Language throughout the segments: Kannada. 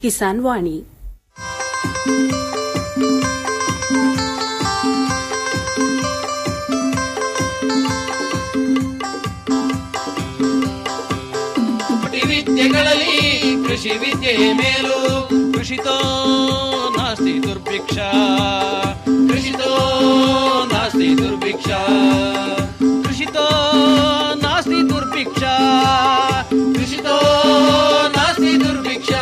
ಕಿಸಾನ್ ವಾಣಿ ಕೋಟಿ ವಿದ್ಯೆಗಳಲ್ಲಿ ಕೃಷಿ ವಿದ್ಯೆಯೇ ಮೇಲು ಕೃಷಿತೋ ನಾಸ್ತಿ ದುರ್ಭಿಕ್ಷ ಕೃಷಿತೋ ನಾಸ್ತಿ ದುರ್ಭಿಕ್ಷ ಕೃಷಿತೋ ನಾಸ್ತಿ ದುರ್ಭಿಕ್ಷ ಕೃಷಿತೋ ನಾಸ್ತಿ ದುರ್ಭಿಕ್ಷ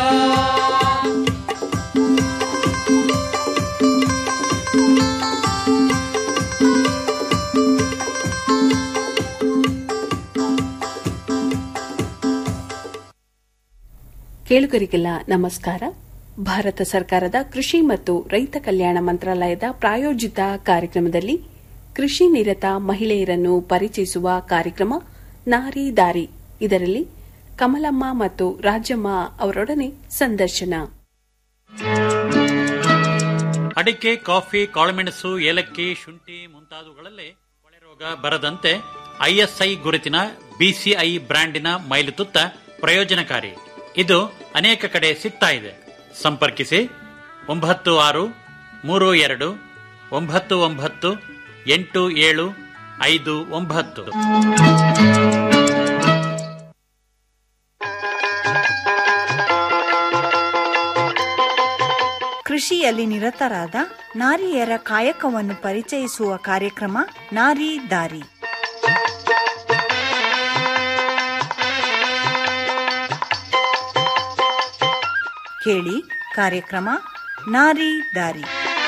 ಕೇಳುಗರಿಗೆಲ್ಲ ನಮಸ್ಕಾರ ಭಾರತ ಸರ್ಕಾರದ ಕೃಷಿ ಮತ್ತು ರೈತ ಕಲ್ಯಾಣ ಮಂತ್ರಾಲಯದ ಪ್ರಾಯೋಜಿತ ಕಾರ್ಯಕ್ರಮದಲ್ಲಿ ಕೃಷಿ ನಿರತ ಮಹಿಳೆಯರನ್ನು ಪರಿಚಯಿಸುವ ಕಾರ್ಯಕ್ರಮ ನಾರಿ ದಾರಿ ಇದರಲ್ಲಿ ಕಮಲಮ್ಮ ಮತ್ತು ರಾಜಮ್ಮ ಅವರೊಡನೆ ಸಂದರ್ಶನ ಅಡಿಕೆ ಕಾಫಿ ಕಾಳುಮೆಣಸು ಏಲಕ್ಕಿ ಶುಂಠಿ ಮುಂತಾದವುಗಳಲ್ಲಿ ಕೊಳೆ ರೋಗ ಬರದಂತೆ ಐಎಸ್ಐ ಗುರುತಿನ ಬಿಸಿಐ ಬ್ರ್ಯಾಂಡಿನ ಮೈಲುತುತ್ತ ಪ್ರಯೋಜನಕಾರಿ ಇದು ಅನೇಕ ಕಡೆ ಸಿಗ್ತಾ ಇದೆ ಸಂಪರ್ಕಿಸಿ ಒಂಬತ್ತು ಆರು ಮೂರು ಎರಡು ಒಂಬತ್ತು ಒಂಬತ್ತು ಎಂಟು ಏಳು ಐದು ಒಂಬತ್ತು ಕೃಷಿಯಲ್ಲಿ ನಿರತರಾದ ನಾರಿಯರ ಕಾಯಕವನ್ನು ಪರಿಚಯಿಸುವ ಕಾರ್ಯಕ್ರಮ ನಾರಿ ದಾರಿ ಕೇಳಿ ಕಾರ್ಯಕ್ರಮ ನಾರಿ ದಾರಿ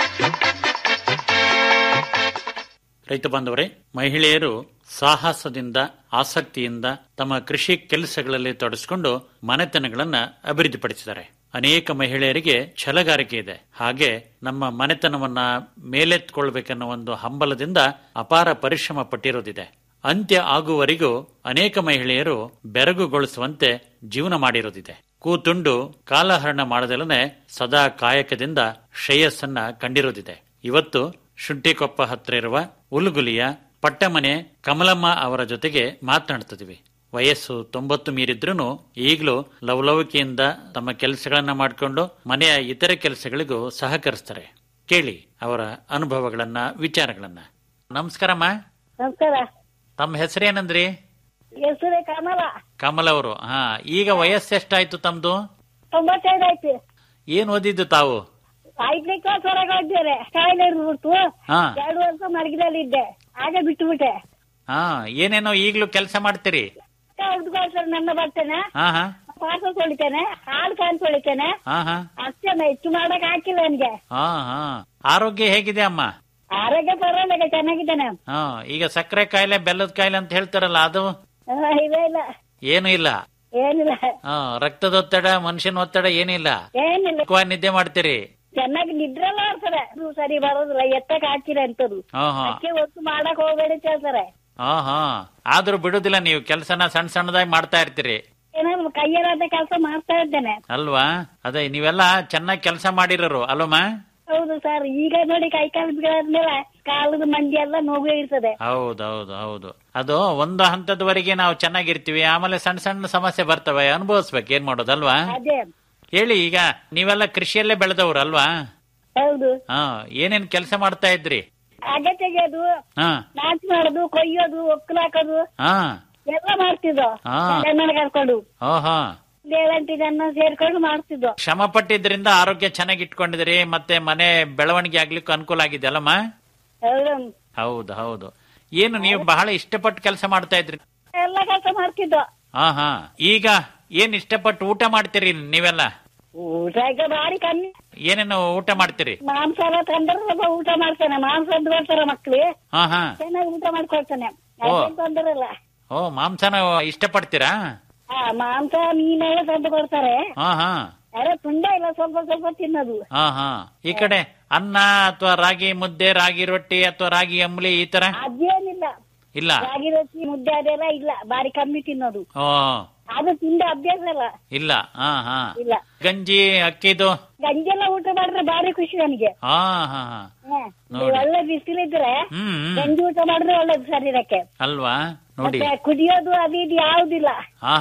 ರೈತ ಬಾಂಧವರೇ ಮಹಿಳೆಯರು ಸಾಹಸದಿಂದ ಆಸಕ್ತಿಯಿಂದ ತಮ್ಮ ಕೃಷಿ ಕೆಲಸಗಳಲ್ಲಿ ತೊಡಗಿಸಿಕೊಂಡು ಮನೆತನಗಳನ್ನ ಅಭಿವೃದ್ಧಿಪಡಿಸಿದ್ದಾರೆ ಅನೇಕ ಮಹಿಳೆಯರಿಗೆ ಛಲಗಾರಿಕೆ ಇದೆ ಹಾಗೆ ನಮ್ಮ ಮನೆತನವನ್ನ ಮೇಲೆತ್ಕೊಳ್ಬೇಕನ್ನೋ ಒಂದು ಹಂಬಲದಿಂದ ಅಪಾರ ಪರಿಶ್ರಮ ಪಟ್ಟಿರೋದಿದೆ ಅಂತ್ಯ ಆಗುವವರೆಗೂ ಅನೇಕ ಮಹಿಳೆಯರು ಬೆರಗುಗೊಳಿಸುವಂತೆ ಜೀವನ ಮಾಡಿರೋದಿದೆ ಕೂತುಂಡು ಕಾಲಹರಣ ಮಾಡದಲ್ಲದೆ ಸದಾ ಕಾಯಕದಿಂದ ಶ್ರೇಯಸ್ಸನ್ನ ಕಂಡಿರೋದಿದೆ ಇವತ್ತು ಶುಂಠಿಕೊಪ್ಪ ಹತ್ರ ಇರುವ ಉಲುಗುಲಿಯ ಪಟ್ಟಮನೆ ಕಮಲಮ್ಮ ಅವರ ಜೊತೆಗೆ ಮಾತನಾಡ್ತಿದ್ವಿ ವಯಸ್ಸು ತೊಂಬತ್ತು ಮೀರಿದ್ರೂ ಈಗಲೂ ಲವಲವಿಕೆಯಿಂದ ತಮ್ಮ ಕೆಲಸಗಳನ್ನ ಮಾಡಿಕೊಂಡು ಮನೆಯ ಇತರೆ ಕೆಲಸಗಳಿಗೂ ಸಹಕರಿಸ್ತಾರೆ ಕೇಳಿ ಅವರ ಅನುಭವಗಳನ್ನ ವಿಚಾರಗಳನ್ನ ನಮಸ್ಕಾರಮ್ಮ ನಮಸ್ಕಾರ ತಮ್ಮ ಹೆಸರೇನಂದ್ರಿ ಹೆಸರೇ ಕಮಲ ಕಮಲ್ ಅವರು ಹಾ ಈಗ ವಯಸ್ಸೆಷ್ಟಾಯ್ತು ತಮ್ದು ತೊಂಬತ್ತೈದು ಆಯ್ತು ಏನ್ ಓದಿದ್ದು ತಾವು ಐದನೇ ಕ್ಲಾಸ್ ಹೊರಗೆ ಹೋಗಿದ್ದೇನೆ ಕಾಯಿಲೆ ಇರ್ಬಿಡ್ತು ಹಾ ಎರಡು ವರ್ಷ ಮಡಗಿದಲ್ಲಿ ಇದ್ದೆ ಹಾಗೆ ಬಿಟ್ಟು ಬಿಟ್ಟೆ ಹಾ ಏನೇನೋ ಈಗ್ಲೂ ಕೆಲಸ ಮಾಡ್ತೀರಿ ಉದ್ಗೋಸ್ಕರ ನನ್ನ ಬರ್ತೇನೆ ಹಾ ಹಾ ಪಾತ್ರ ತೊಳಿತೇನೆ ಹಾಲು ಕಾನ್ ತೊಳಿತೇನೆ ಹಾ ಹಾ ಅಷ್ಟೇ ಹೆಚ್ಚು ಮಾಡಕ್ ಹಾಕಿಲ್ಲ ನನಗೆ ಹಾ ಹಾ ಆರೋಗ್ಯ ಹೇಗಿದೆ ಅಮ್ಮ ಆರೋಗ್ಯ ಪರವಾಗಿಲ್ಲ ಚೆನ್ನಾಗಿದ್ದೇನೆ ಹಾ ಈಗ ಸಕ್ಕರೆ ಕಾಯಿಲೆ ಬೆಲ್ಲದ ಕಾಯಿಲೆ ಅಂತ ಹೇಳ್ತಾರಲ್ಲ ಅದು ಆ, ಇವೇ ಇಲ್ಲ ಏನು ಇಲ್ಲ ಏನಿಲ್ಲ ಹಾ ರಕ್ತದ ಒತ್ತಡ ಮನುಷ್ಯನ ಒತ್ತಡ ಏನಿಲ್ಲ ಏನಿಲ್ಲ ఎక్కువ ನಿದ್ದೆ ಮಾಡ್ತೀರಿ ಚೆನ್ನಾಗಿ ನಿದ್ರೆ ಮಾಡ್ತಾರೆ ಅದು ಸರಿ ಬರೋದಿಲ್ಲ ಎತ್ತಕ್ ಹಾಕಿರ ಅಂತದ್ದು ಹಾ ಹಾ ಅಕ್ಕಿ ಹೊತ್ತು ಮಾಡಕ್ ಹೋಗ್ಬೇಡಿ ಅಂತ ಹೇಳ್ತಾರೆ ಹಾ ಹಾ ಆದ್ರೂ ಬಿಡುದಿಲ್ಲ ನೀವು ಕೆಲಸನ ಸಣ್ಣ ಸಣ್ಣದಾಗಿ ಮಾಡ್ತಾ ಇರ್ತೀರಿ ಏನಾದ್ರು ಕೈಯರಾದ ಕೆಲಸ ಮಾಡ್ತಾ ಇದ್ದೇನೆ ಅಲ್ವಾ ಅದೇ ನೀವೆಲ್ಲ ಚೆನ್ನಾಗಿ ಕೆಲಸ ಮಾಡಿರೋರು ಅಲ್ವಮ್ಮ ಹೌದು ಸರ್ ಈಗ ನೋಡಿ ಕೈ ಕಾಲು ಬಿಡಾದ್ಮೇಲೆ ಕಾಲದ ಮಂಡಿ ಎಲ್ಲ ನೋವು ಇರ್ತದೆ ಹೌದೌದು ಹೌದು ಅದು ಒಂದು ಹಂತದವರೆಗೆ ನಾವು ಚೆನ್ನಾಗಿರ್ತೀವಿ ಆಮೇಲೆ ಸಣ್ಣ ಸಣ್ಣ ಸಮಸ್ಯೆ ಬರ್ತವೆ ಅನುಭವಿಸ್ಬೇಕು ಏನ್ ಮಾಡೋದಲ್ವಾ ಅದೇ ಹೇಳಿ ಈಗ ನೀವೆಲ್ಲ ಕೃಷಿಯಲ್ಲೇ ಬೆಳೆದವ್ರು ಅಲ್ವಾ ಹೌದು ಹಾ ಏನೇನ್ ಕೆಲಸ ಮಾಡ್ತಾ ಇದ್ರಿ ಅಗೆ ತೆಗೆಯೋದು ಹಾ ನಾಟಿ ಮಾಡೋದು ಕೊಯ್ಯೋದು ಒಕ್ಕಲು ಹಾಕೋದು ಹಾ ಎಲ್ಲ ಮಾಡ್ತಿದ್ದೋ ಹಾ. ಜನ ಕರ್ಕೊಂಡು ಓಹೋ ಏಳೆಂಟು ಜನ ಸೇರ್ಕೊಂಡು ಮಾಡ್ತಿದ್ದೋ ಶ್ರಮ ಪಟ್ಟಿದ್ರಿಂದ ಆರೋಗ್ಯ ಚೆನ್ನಾಗಿ ಇಟ್ಕೊಂಡಿದ್ರಿ ಮತ್ತೆ ಮನೆ ಬೆಳವಣಿಗೆ ಆಗ್ಲಿಕ್ಕೂ ಅನುಕೂಲ ಆಗಿದೆ ಅಲ್ಲಮ್ಮ ಹೌದು ಹೌದು ಹೌದು ಏನು ನೀವು ಬಹಳ ಇಷ್ಟಪಟ್ಟು ಕೆಲಸ ಮಾಡ್ತಾ ಇದ್ರಿ ಎಲ್ಲ ಕೆಲಸ ಮಾಡ್ತಿದ್ದೋ ಹಾ ಹಾ ಈಗ ಏನ್ ಇಷ್ಟಪಟ್ಟು ಊಟ ಮಾಡ್ತೀರಿ ನೀವೆಲ್ಲ ಊಟ ಈಗ ಭಾರಿ ಕಮ್ಮಿ ಏನೇನು ಊಟ ಮಾಡ್ತೀರಿ ಮಾಂಸ ಎಲ್ಲ ತಂದ್ರೆ ಸ್ವಲ್ಪ ಊಟ ಮಾಡ್ತೇನೆ ಮಾಂಸ ಅಂತ ಕೊಡ್ತಾರೆ ಮಕ್ಳು ಹಾ ಹಾ ಚೆನ್ನಾಗಿ ಊಟ ಮಾಡ್ಕೊಳ್ತೇನೆ ಓ. ಅದೇನ್ ತೊಂದರೆ ಇಲ್ಲ ಓ ಮಾಂಸನ ಇಷ್ಟಪಡ್ತೀರಾ ಆ ಮಾಂಸ ಮೀನೆಲ್ಲ ತಂದು ಕೊಡ್ತಾರೆ ಹಾ ಹಾ ಅರೆ ತುಂಡ ಇಲ್ಲ ಸ್ವಲ್ಪ ಸ್ವಲ್ಪ ತಿನ್ನೋದು ಹಾ ಹಾ ಈ ಕಡೆ ಅನ್ನ ಅಥವಾ ರಾಗಿ ಮುದ್ದೆ ರಾಗಿ ರೊಟ್ಟಿ ಅಥವಾ ರಾಗಿ ಅಂಬ್ಲಿ ಈ ತರ ಅದೇನಿಲ್ಲ ಇಲ್ಲ ರಾಗಿ ರೊಟ್ಟಿ ಮುದ್ದೆ ಅದೆಲ್ಲ ಇಲ್ಲ ಬಾರಿ ಕಮ್ಮಿ ತಿನ್ನೋದು ಓ ಅದು ತಿಂದ ಅಭ್ಯಾಸ ಇಲ್ಲ ಇಲ್ಲ ಹಾ ಹಾ ಇಲ್ಲ ಗಂಜಿ ಅಕ್ಕಿದು ಗಂಜೆಲ್ಲ ಊಟ ಮಾಡಿದ್ರೆ ಬಾರಿ ಖುಷಿ ನನಗೆ ಹಾ ಹಾ ಹಾ ಹ. ನೋಡಿ. ಒಳ್ಳೆ ಬಿಸಿಲಿದ್ರೆ ಹ್ಮ್ ಹ್ಮ್. ಗಂಜಿ ಊಟ ಮಾಡಿದ್ರೆ ಒಳ್ಳೇದು ಶರೀರಕ್ಕೆ ಅಲ್ವಾ ನೋಡಿ ಮತ್ತೆ ಕುದಿಯೋದು ಅದು ಇದು ಯಾವುದಿಲ್ಲ ಹಾ ಹಾ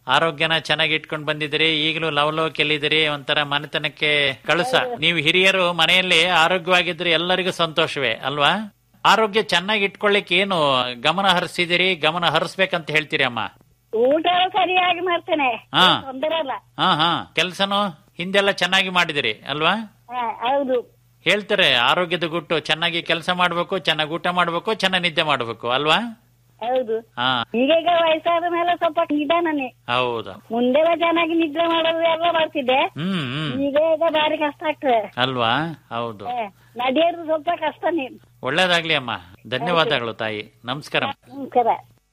ಆರೋಗ್ಯನ ಚೆನ್ನಾಗಿ ಇಟ್ಕೊಂಡು ಬಂದಿದ್ದೀರಿ ಈಗಲೂ ಲವಲೋಕೆಲ್ಲಿದ್ದೀರಿ ಒಂಥರ ಮನೆತನಕ್ಕೆ ಕಳಸ ನೀವು ಹಿರಿಯರು ಮನೆಯಲ್ಲಿ ಆರೋಗ್ಯವಾಗಿದ್ರೆ ಎಲ್ಲರಿಗೂ ಸಂತೋಷವೇ ಅಲ್ವಾ ಆರೋಗ್ಯ ಚೆನ್ನಾಗಿ ಇಟ್ಕೊಳ್ಳಿಕ್ಕೆ ಏನು ಗಮನ ಹರಿಸಿದಿರಿ ಗಮನ ಹರಿಸ್ಬೇಕಂತ ಹೇಳ್ತೀರಿ ಅಮ್ಮ ಊಟ ಸರಿಯಾಗಿ ಮಾಡ್ತೇನೆ ಹಾ. ತೊಂದರೆ ಅಲ್ಲ ಹಾ ಹಾ ಕೆಲ್ಸನೂ ಹಿಂದೆಲ್ಲ ಚೆನ್ನಾಗಿ ಮಾಡಿದಿರಿ ಅಲ್ವಾ ಹಾ, ಹೌದು ಹೇಳ್ತಾರೆ ಆರೋಗ್ಯದ ಗುಟ್ಟು ಚೆನ್ನಾಗಿ ಕೆಲಸ ಮಾಡ್ಬೇಕು ಚೆನ್ನಾಗಿ ಊಟ ಮಾಡ್ಬೇಕು ಚೆನ್ನಾಗಿ ನಿದ್ದೆ ಮಾಡ್ಬೇಕು ಅಲ್ವಾ ಹೌದು ಹಾ ಈಗ ಈಗ ವಯಸ್ಸಾದ ಮೇಲೆ ಸ್ವಲ್ಪ ನಿಧಾನನೇ ಹೌದು ಮುಂದೆಲ್ಲ ಚೆನ್ನಾಗಿ ನಿದ್ರೆ ಮಾಡೋದು ಎಲ್ಲ ಮಾಡ್ತಿದ್ದೆ ಹ್ಮ್ ಹ್ಮ್ ಈಗ ಈಗ ಭಾರಿ ಕಷ್ಟ ಆಗ್ತದೆ ಅಲ್ವಾ ಹೌದು ಹಾ, ನಡೆಯೋದು ಸ್ವಲ್ಪ ಕಷ್ಟನೇ ಒಳ್ಳೇದಾಗ್ಲಿ ಅಮ್ಮ ಧನ್ಯವಾದಗಳು ತಾಯಿ ನಮಸ್ಕಾರ ನಮಸ್ಕಾರ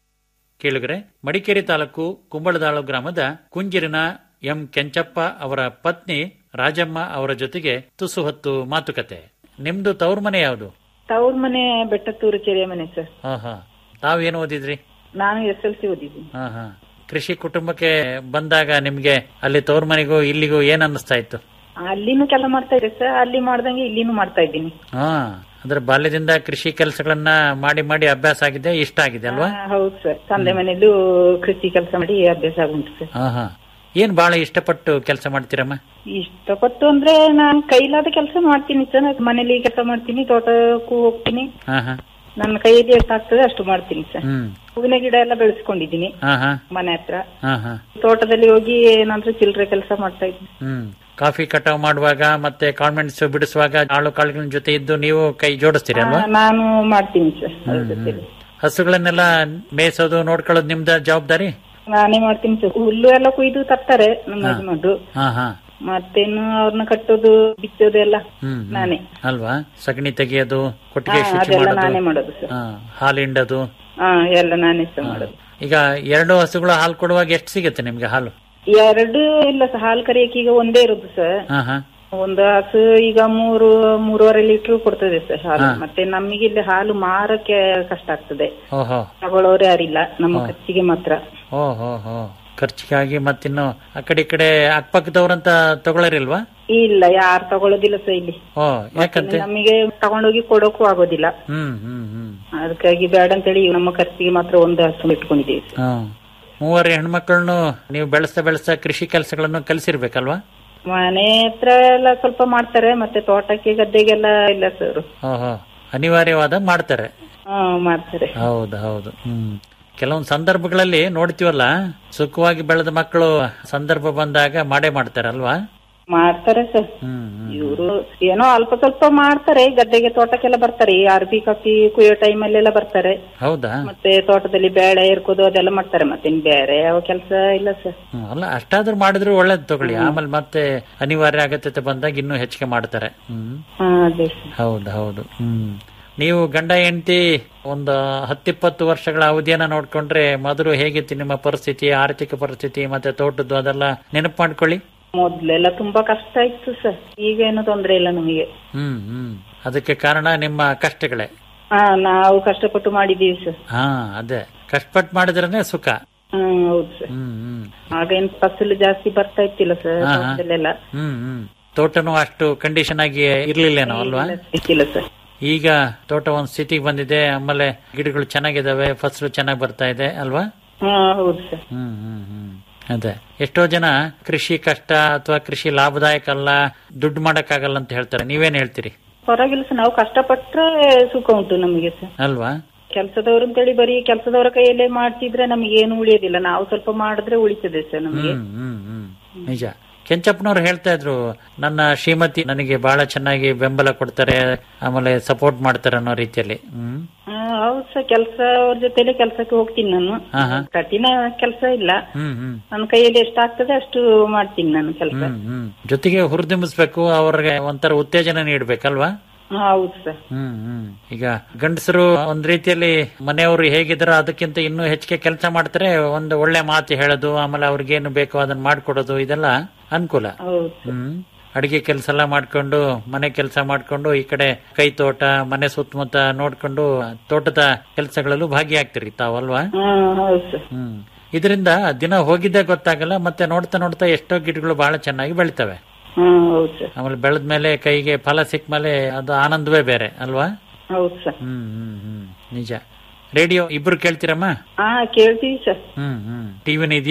ಕೇಳುಗರೆ ಮಡಿಕೇರಿ ತಾಲೂಕು ಕುಂಬಳದಾಳು ಗ್ರಾಮದ ಕುಂಜಿರಿನ ಎಂ ಕೆಂಚಪ್ಪ ಅವರ ಪತ್ನಿ ರಾಜಮ್ಮ ಅವರ ಜೊತೆಗೆ ತುಸು ಹೊತ್ತು ಮಾತುಕತೆ ನಿಮ್ದು ತವ್ರ ಮನೆ ಯಾವುದು ತವ್ರ ಮನೆ ಬೆಟ್ಟತ್ತೂರು ಕೆರೆ ಮನೆ ಸರ್ ಹಾ ಹಾ ತಾವೇನು ಓದಿದ್ರಿ ನಾನು ಎಸ್ ಎಲ್ ಸಿ ಓದಿದ್ದೀನಿ ಹಾ ಹಾ ಕೃಷಿ ಕುಟುಂಬಕ್ಕೆ ಬಂದಾಗ ನಿಮ್ಗೆ ಅಲ್ಲಿ ತವ್ರ ಮನೆಗೂ ಇಲ್ಲಿಗೂ ಏನ್ ಅನ್ನಿಸ್ತಾ ಇತ್ತು ಅಲ್ಲಿನೂ ಕೆಲಸ ಮಾಡ್ತಾ ಇದ್ದೆ ಸರ್ ಅಲ್ಲಿ ಮಾಡ್ದಂಗೆ ಇಲ್ಲಿನೂ ಮಾಡ್ತಾ ಇದ್ದೀನಿ ಹಾ ಅಂದ್ರೆ ಬಾಲ್ಯದಿಂದ ಕೃಷಿ ಕೆಲಸಗಳನ್ನ ಮಾಡಿ ಮಾಡಿ ಅಭ್ಯಾಸ ಆಗಿದೆ ಇಷ್ಟ ಆಗಿದೆ ಅಲ್ವಾ ಆ, ಹೌದು ಸರ್ ತಂದೆ ಮನೆಯಲ್ಲೂ ಕೃಷಿ ಕೆಲಸ ಮಾಡಿ ಅಭ್ಯಾಸ ಆಗುಂಟು ಸರ್ ಹಾ ಹಾ ಏನ್ ಬಹಳ ಇಷ್ಟಪಟ್ಟು ಕೆಲಸ ಮಾಡ್ತೀರಮ್ಮ ಇಷ್ಟಪಟ್ಟು ಅಂದ್ರೆ ನಾನು ಕೈಲಾದ ಕೆಲಸ ಮಾಡ್ತೀನಿ ಸರ್ ಮನೇಲಿ ಕೆಲಸ ಮಾಡ್ತೀನಿ ತೋಟಕ್ಕೂ ಹೋಗ್ತೀನಿ ಹಾ ಹಾ ನನ್ನ ಕೈಯಲ್ಲಿ ಎಷ್ಟಾಗ್ತದೆ ಅಷ್ಟು ಮಾಡ್ತೀನಿ ಸರ್ ಹ್ಮ್ ಹೂವಿನ ಗಿಡ ಎಲ್ಲ ಬೆಳೆಸ್ಕೊಂಡಿದ್ದೀನಿ ಹಾ ಹಾ ಮನೆ ಹತ್ರ ಹಾ ಹಾ ತೋಟದಲ್ಲಿ ಹೋಗಿ ಏನಾದ್ರೂ ಚಿಲ್ಲರೆ ಕೆಲಸ ಮಾಡ್ತಾ ಇದ್ದೀನಿ ಹ್ಮ್ ಕಾಫಿ ಕಟಾವ್ ಮಾಡುವಾಗ ಮತ್ತೆ ಕಾನ್ವೆಂಟ್ಸ್ ಬಿಡಿಸುವಾಗ ಆಳು ಕಾಳುಗಳ ಜೊತೆ ಇದ್ದು ನೀವು ಕೈ ಜೋಡಿಸ್ತೀರಿ ಅಲ್ವಾ ಆ, ನಾನು ಮಾಡ್ತೀನಿ ಸರ್ ಅದ್ರ ಜೊತೆಲಿ ಹಸುಗಳನ್ನೆಲ್ಲ ಮೇಯಿಸೋದು ನೋಡ್ಕೊಳ್ಳೋದು ನಿಮ್ದ ಜವಾಬ್ದಾರಿ ನಾನೇ ಮಾಡ್ತೀನಿ ಸರ್ ಹುಲ್ಲು ಎಲ್ಲ ಕುಯ್ದು ತರ್ತಾರೆ ನಮ್ಮ ಯಜಮಾನ್ರು ಹಾ ಹಾ ಮತ್ತೇನು ಅವ್ರನ್ನ ಕಟ್ಟೋದು ಬಿಚ್ಚೋದು ಎಲ್ಲ ಹ್ಮ್ ಹ್ಮ್. ನಾನೇ ಅಲ್ವಾ ಸಗಣಿ ತೆಗೆಯೋದು ಕೊಟ್ಟಿಗೆ ಹಾ, ಶುಚಿ ಅದೆಲ್ಲ ನಾನೇ ಮಾಡೋದು ಮಾಡೋದು ಸರ್ ಹಾ ಹಾಲು ಹಿಂಡೋದು ಹಾ ಎಲ್ಲ ನಾನೇ ಸರ್ ಮಾಡೋದು ಈಗ ಎರಡು ಹಸುಗಳು ಹಾಲು ಕೊಡುವಾಗ ಎಷ್ಟು ಸಿಗುತ್ತೆ ನಿಮ್ಗೆ ಹಾಲು ಎರಡು ಇಲ್ಲ ಸರ್ ಹಾಲು ಕರಿಯಕ್ಕೆ ಈಗ ಒಂದೇ ಇರೋದು ಸರ್ ಹಾ ಹಾ ಒಂದು ಹಸು ಈಗ ಮೂರು ಮೂರುವರೆ ಲೀಟರ್ ಕೊಡ್ತದೆ ಸರ್ ಹಾಲು ಮತ್ತೆ ನಮಗೆ ಇಲ್ಲಿ ಹಾಲು ಮಾರಕ್ಕೆ ಕಷ್ಟ ಆಗ್ತದೆ ಓಹೋ ತಗೊಳ್ಳೋರು ಯಾರಿಲ್ಲ ನಮ್ಮ ಖರ್ಚಿಗೆ ಮಾತ್ರ ಓ ಹೋ ಹೋ ಖರ್ಚಿಗಾಗಿ ಮತ್ತಿನ್ನು ಆ ಕಡೆ ಈ ಕಡೆ ಅಕ್ಕಪಕ್ಕದವ್ರಂತ ತಗೊಳ್ಳರಿಲ್ವಾ ಇಲ್ಲ ಯಾರು ತಗೊಳ್ಳೋದಿಲ್ಲ ಸರ್ ಇಲ್ಲಿ ಓ ಯಾಕಂತೆ ನಮಗೆ ತಗೊಂಡೋಗಿ ಕೊಡೋಕು ಆಗೋದಿಲ್ಲ ಹ್ಮ್ ಹ್ಮ್ ಹ್ಮ್ ಅದಕ್ಕಾಗಿ ಬೇಡ ಅಂತೇಳಿ ನಮ್ಮ ಖರ್ಚಿಗೆ ಮಾತ್ರ ಒಂದು ಹಸು ಇಟ್ಕೊಂಡಿದ್ದೀವಿ ಸರ್ ಹಾ ಮೂವರು ಹೆಣ್ಮಕ್ಳನ್ನು ನೀವು ಬೆಳೆಸ್ತಾ ಬೆಳೆಸ್ತಾ ಕೃಷಿ ಕೆಲಸಗಳನ್ನು ಕಲಿಸಿರ್ಬೇಕಲ್ವಾ ಮನೆ ಹತ್ರ ಎಲ್ಲ ಸ್ವಲ್ಪ ಮಾಡ್ತಾರೆ ಮತ್ತೆ ತೋಟಕ್ಕೆ ಗದ್ದೆಗೆಲ್ಲ ಇಲ್ಲ ಸರ್ ಓಹೋ ಅನಿವಾರ್ಯವಾದ ಮಾಡ್ತಾರೆ ಹಾ ಮಾಡ್ತಾರೆ ಹೌದು ಹೌದು ಹ್ಮ್ ಕೆಲವೊಂದು ಸಂದರ್ಭಗಳಲ್ಲಿ ನೋಡ್ತೀವಲ್ಲ ಸುಖವಾಗಿ ಬೆಳೆದ ಮಕ್ಕಳು ಸಂದರ್ಭ ಬಂದಾಗ ಮಾಡೇ ಮಾಡ್ತಾರಲ್ವಾ ಮಾಡ್ತಾರೆ ಸರ್ ಹ್ಮ್ ಹ್ಮ್ ಇವರು ಏನೋ ಅಲ್ಪ ಸ್ವಲ್ಪ ಮಾಡ್ತಾರೆ ಗದ್ದೆಗೆ ತೋಟಕ್ಕೆಲ್ಲ ಬರ್ತಾರೆ ಈ ಅರ್ಬಿ ಕಾಫಿ ಕುಯ್ಯೋ ಟೈಮಲ್ಲೆಲ್ಲ ಬರ್ತಾರೆ ಹೌದಾ ಮತ್ತೆ ತೋಟದಲ್ಲಿ ಬೇಳೆ ಇರ್ಕೋದು ಅದೆಲ್ಲ ಮಾಡ್ತಾರೆ ಮತ್ತೆ ಇನ್ ಬೇರೆ ಯಾವ ಕೆಲಸ ಇಲ್ಲ ಸರ್ ಹ್ಮ್, ಅಲ್ಲ ಅಷ್ಟಾದ್ರೂ ಮಾಡಿದ್ರು ಒಳ್ಳೇದು ತಗೊಳ್ಳಿ ಆಮೇಲೆ ಮತ್ತೆ ಅನಿವಾರ್ಯ ಆಗತ್ತೆ ಬಂದಾಗ ಇನ್ನೂ ಹೆಚ್ಚಿಗೆ ಮಾಡ್ತಾರೆ ಹ್ಮ್ ಹಾ ಅದೇ ಸರ್ ಹೌದು ಹೌದು ಹ್ಮ್ ನೀವು ಗಂಡ ಹೆಂಡತಿ ಒಂದು ಹತ್ತಿಪ್ಪತ್ತು ವರ್ಷಗಳ ಅವಧಿಯನ್ನ ನೋಡ್ಕೊಂಡ್ರೆ ಮೊದಲು ಹೇಗಿತ್ತು ನಿಮ್ಮ ಪರಿಸ್ಥಿತಿ ಆರ್ಥಿಕ ಪರಿಸ್ಥಿತಿ ಮತ್ತೆ ತೋಟದ್ದು ಅದೆಲ್ಲ ನೆನಪು ಮಾಡ್ಕೊಳ್ಳಿ ಮೊದ್ಲೆಲ್ಲ ತುಂಬಾ ಕಷ್ಟ ಇತ್ತು ಸರ್ ಈಗ ಏನು ತೊಂದ್ರೆ ಇಲ್ಲ ನಮಗೆ ಹ್ಮ್ ಹ್ಮ್ ಅದಕ್ಕೆ ಕಾರಣ ನಿಮ್ಮ ಕಷ್ಟಗಳೇ ಹಾ ನಾವು ಕಷ್ಟಪಟ್ಟು ಮಾಡಿದೀವಿ ಸರ್ ಹಾ ಅದೇ ಕಷ್ಟಪಟ್ಟು ಮಾಡಿದ್ರೇನೆ ಸುಖ ಹಾ ಹೌದು ಸರ್ ಹ್ಮ್ ಹ್ಮ್ ಆಗ ಏನ್ ಫಸಲು ಜಾಸ್ತಿ ಬರ್ತಾ ಇತ್ತಿಲ್ಲ ಸರ್ ಹಾ, ಹಾ. ತೋಟದಲ್ಲೆಲ್ಲ ಹ್ಮ್ ಹ್ಮ್ ತೋಟನೂ ಅಷ್ಟು ಕಂಡೀಷನ್ ಆಗಿ ಇರ್ಲಿಲ್ಲೇನೋ ಅಲ್ವಾ ಸಿಕ್ಕಿಲ್ಲ ಸರ್ ಈಗ ತೋಟ ಒಂದ್ ಸ್ಥಿತಿಗೆ ಬಂದಿದೆ ಆಮೇಲೆ ಗಿಡಗಳು ಚೆನ್ನಾಗಿದಾವೆ ಫಸಲು ಚೆನ್ನಾಗಿ ಬರ್ತಾ ಇದೆ ಅಲ್ವಾ ಹಾ ಹೌದು ಸರ್ ಹ್ಮ್ ಹ್ಮ್ ಹ್ಮ್ ಅದೇ ಎಷ್ಟೋ ಜನ ಕೃಷಿ ಕಷ್ಟ ಅಥವಾ ಕೃಷಿ ಲಾಭದಾಯಕ ಅಲ್ಲ ದುಡ್ಡು ಮಾಡಕ್ಕಾಗಲ್ಲ ಅಂತ ಹೇಳ್ತಾರೆ ನೀವೇನ್ ಹೇಳ್ತೀರಿ ಪರವಾಗಿಲ್ಲ ಸರ್ ನಾವು ಕಷ್ಟಪಟ್ರೆ ಸುಖ ಉಂಟು ನಮಗೆ ಸರ್ ಅಲ್ವಾ ಕೆಲಸದವ್ರು ಅಂತೇಳಿ ಬರೀ ಕೆಲಸದವರ ಕೈಯಲ್ಲೇ ಮಾಡ್ತಿದ್ರೆ ನಮಗೆ ಏನು ಉಳಿಯೋದಿಲ್ಲ ನಾವು ಸ್ವಲ್ಪ ಮಾಡಿದ್ರೆ ಉಳಿತದೆ ಸರ್ ನಮಗೆ ಹ್ಮ್ ಹ್ಮ್ ಹ್ಮ್ ನಿಜ ಕೆಂಚಪ್ಪನವ್ರು ಹೇಳ್ತಾ ಇದ್ರು ನನ್ನ ಶ್ರೀಮತಿ ನನಗೆ ಬಹಳ ಚೆನ್ನಾಗಿ ಬೆಂಬಲ ಕೊಡ್ತಾರೆ ಆಮೇಲೆ ಸಪೋರ್ಟ್ ಮಾಡ್ತಾರೆ ಅನ್ನೋ ರೀತಿಯಲ್ಲಿ ಹ್ಮ್ ಆ, ಹೌದು ಸರ್ ಕೆಲಸ ಅವ್ರ ಜೊತೆಲೆ ಕೆಲಸಕ್ಕೆ ಹೋಗ್ತೀನಿ ನಾನು ಹಾ ಹಾ ಕಠಿಣ ಕೆಲಸ ಇಲ್ಲ ಹ್ಮ್ ಹ್ಮ್ ನನ್ನ ಕೈಯಲ್ಲಿ ಎಷ್ಟಾಗ್ತದೆ ಅಷ್ಟು ಮಾಡ್ತೀನಿ ನಾನು ಕೆಲಸ ಹ್ಮ್ ಹ್ಮ್ ಜೊತೆಗೆ ಹುರಿದುಂಬಿಸ್ಬೇಕು ಅವ್ರಿಗೆ ಒಂಥರ ಉತ್ತೇಜನ ನೀಡ್ಬೇಕಲ್ವಾ ಹೌದು ಸರ್ ಹ್ಮ್ ಹ್ಮ್ ಈಗ ಗಂಡಸರು ಒಂದ್ ರೀತಿಯಲ್ಲಿ ಮನೆಯವರು ಹೇಗಿದ್ದಾರೋ ಅದಕ್ಕಿಂತ ಇನ್ನೂ ಹೆಚ್ಚಿಗೆ ಕೆಲಸ ಮಾಡ್ತಾರೆ ಒಂದು ಒಳ್ಳೆ ಮಾತು ಹೇಳೋದು ಆಮೇಲೆ ಅವ್ರಿಗೇನು ಬೇಕೋ ಅದನ್ನ ಮಾಡ್ಕೊಡೋದು ಇದೆಲ್ಲ ಅನುಕೂಲ ಹೌದು ಹ್ಮ್ ಅಡಿಗೆ ಕೆಲಸ ಎಲ್ಲ ಮಾಡ್ಕೊಂಡು ಮನೆ ಕೆಲಸ ಮಾಡ್ಕೊಂಡು ಈ ಕಡೆ ಕೈ ತೋಟ ಮನೆ ಸುತ್ತಮುತ್ತ ನೋಡ್ಕೊಂಡು ತೋಟದ ಕೆಲಸಗಳಲ್ಲೂ ಭಾಗಿಯಾಗ್ತಿರಿ ತಾವಲ್ವಾ ಹಾ ಹೌದು ಸರ್ ಹ್ಮ್ ಇದರಿಂದ ದಿನ ಹೋಗಿದ್ದೇ ಗೊತ್ತಾಗಲ್ಲ ಮತ್ತೆ ನೋಡ್ತಾ ನೋಡ್ತಾ ಎಷ್ಟೋ ಗಿಡಗಳು ಬಹಳ ಚೆನ್ನಾಗಿ ಬೆಳಿತವೆ ಹಾ ಹೌದು ಸರ್ ಆಮೇಲೆ ಬೆಳೆದ ಮೇಲೆ ಕೈಗೆ ಫಲ ಸಿಕ್ಕ ಮೇಲೆ ಅದು ಆನಂದವೇ ಬೇರೆ ಅಲ್ವಾ ಹೌದು ಸರ್ ಹ್ಮ್ ಹ್ಮ್ ಹ್ಮ್ ನಿಜ ರೇಡಿಯೋ ಇಬ್ರು ಕೇಳ್ತೀರಮ್ಮ ಹಾ ಕೇಳ್ತೀವಿ ಸರ್ ಹ್ಮ್ ಹ್ಮ್ ಟಿವಿನ ಇದೆಯಾ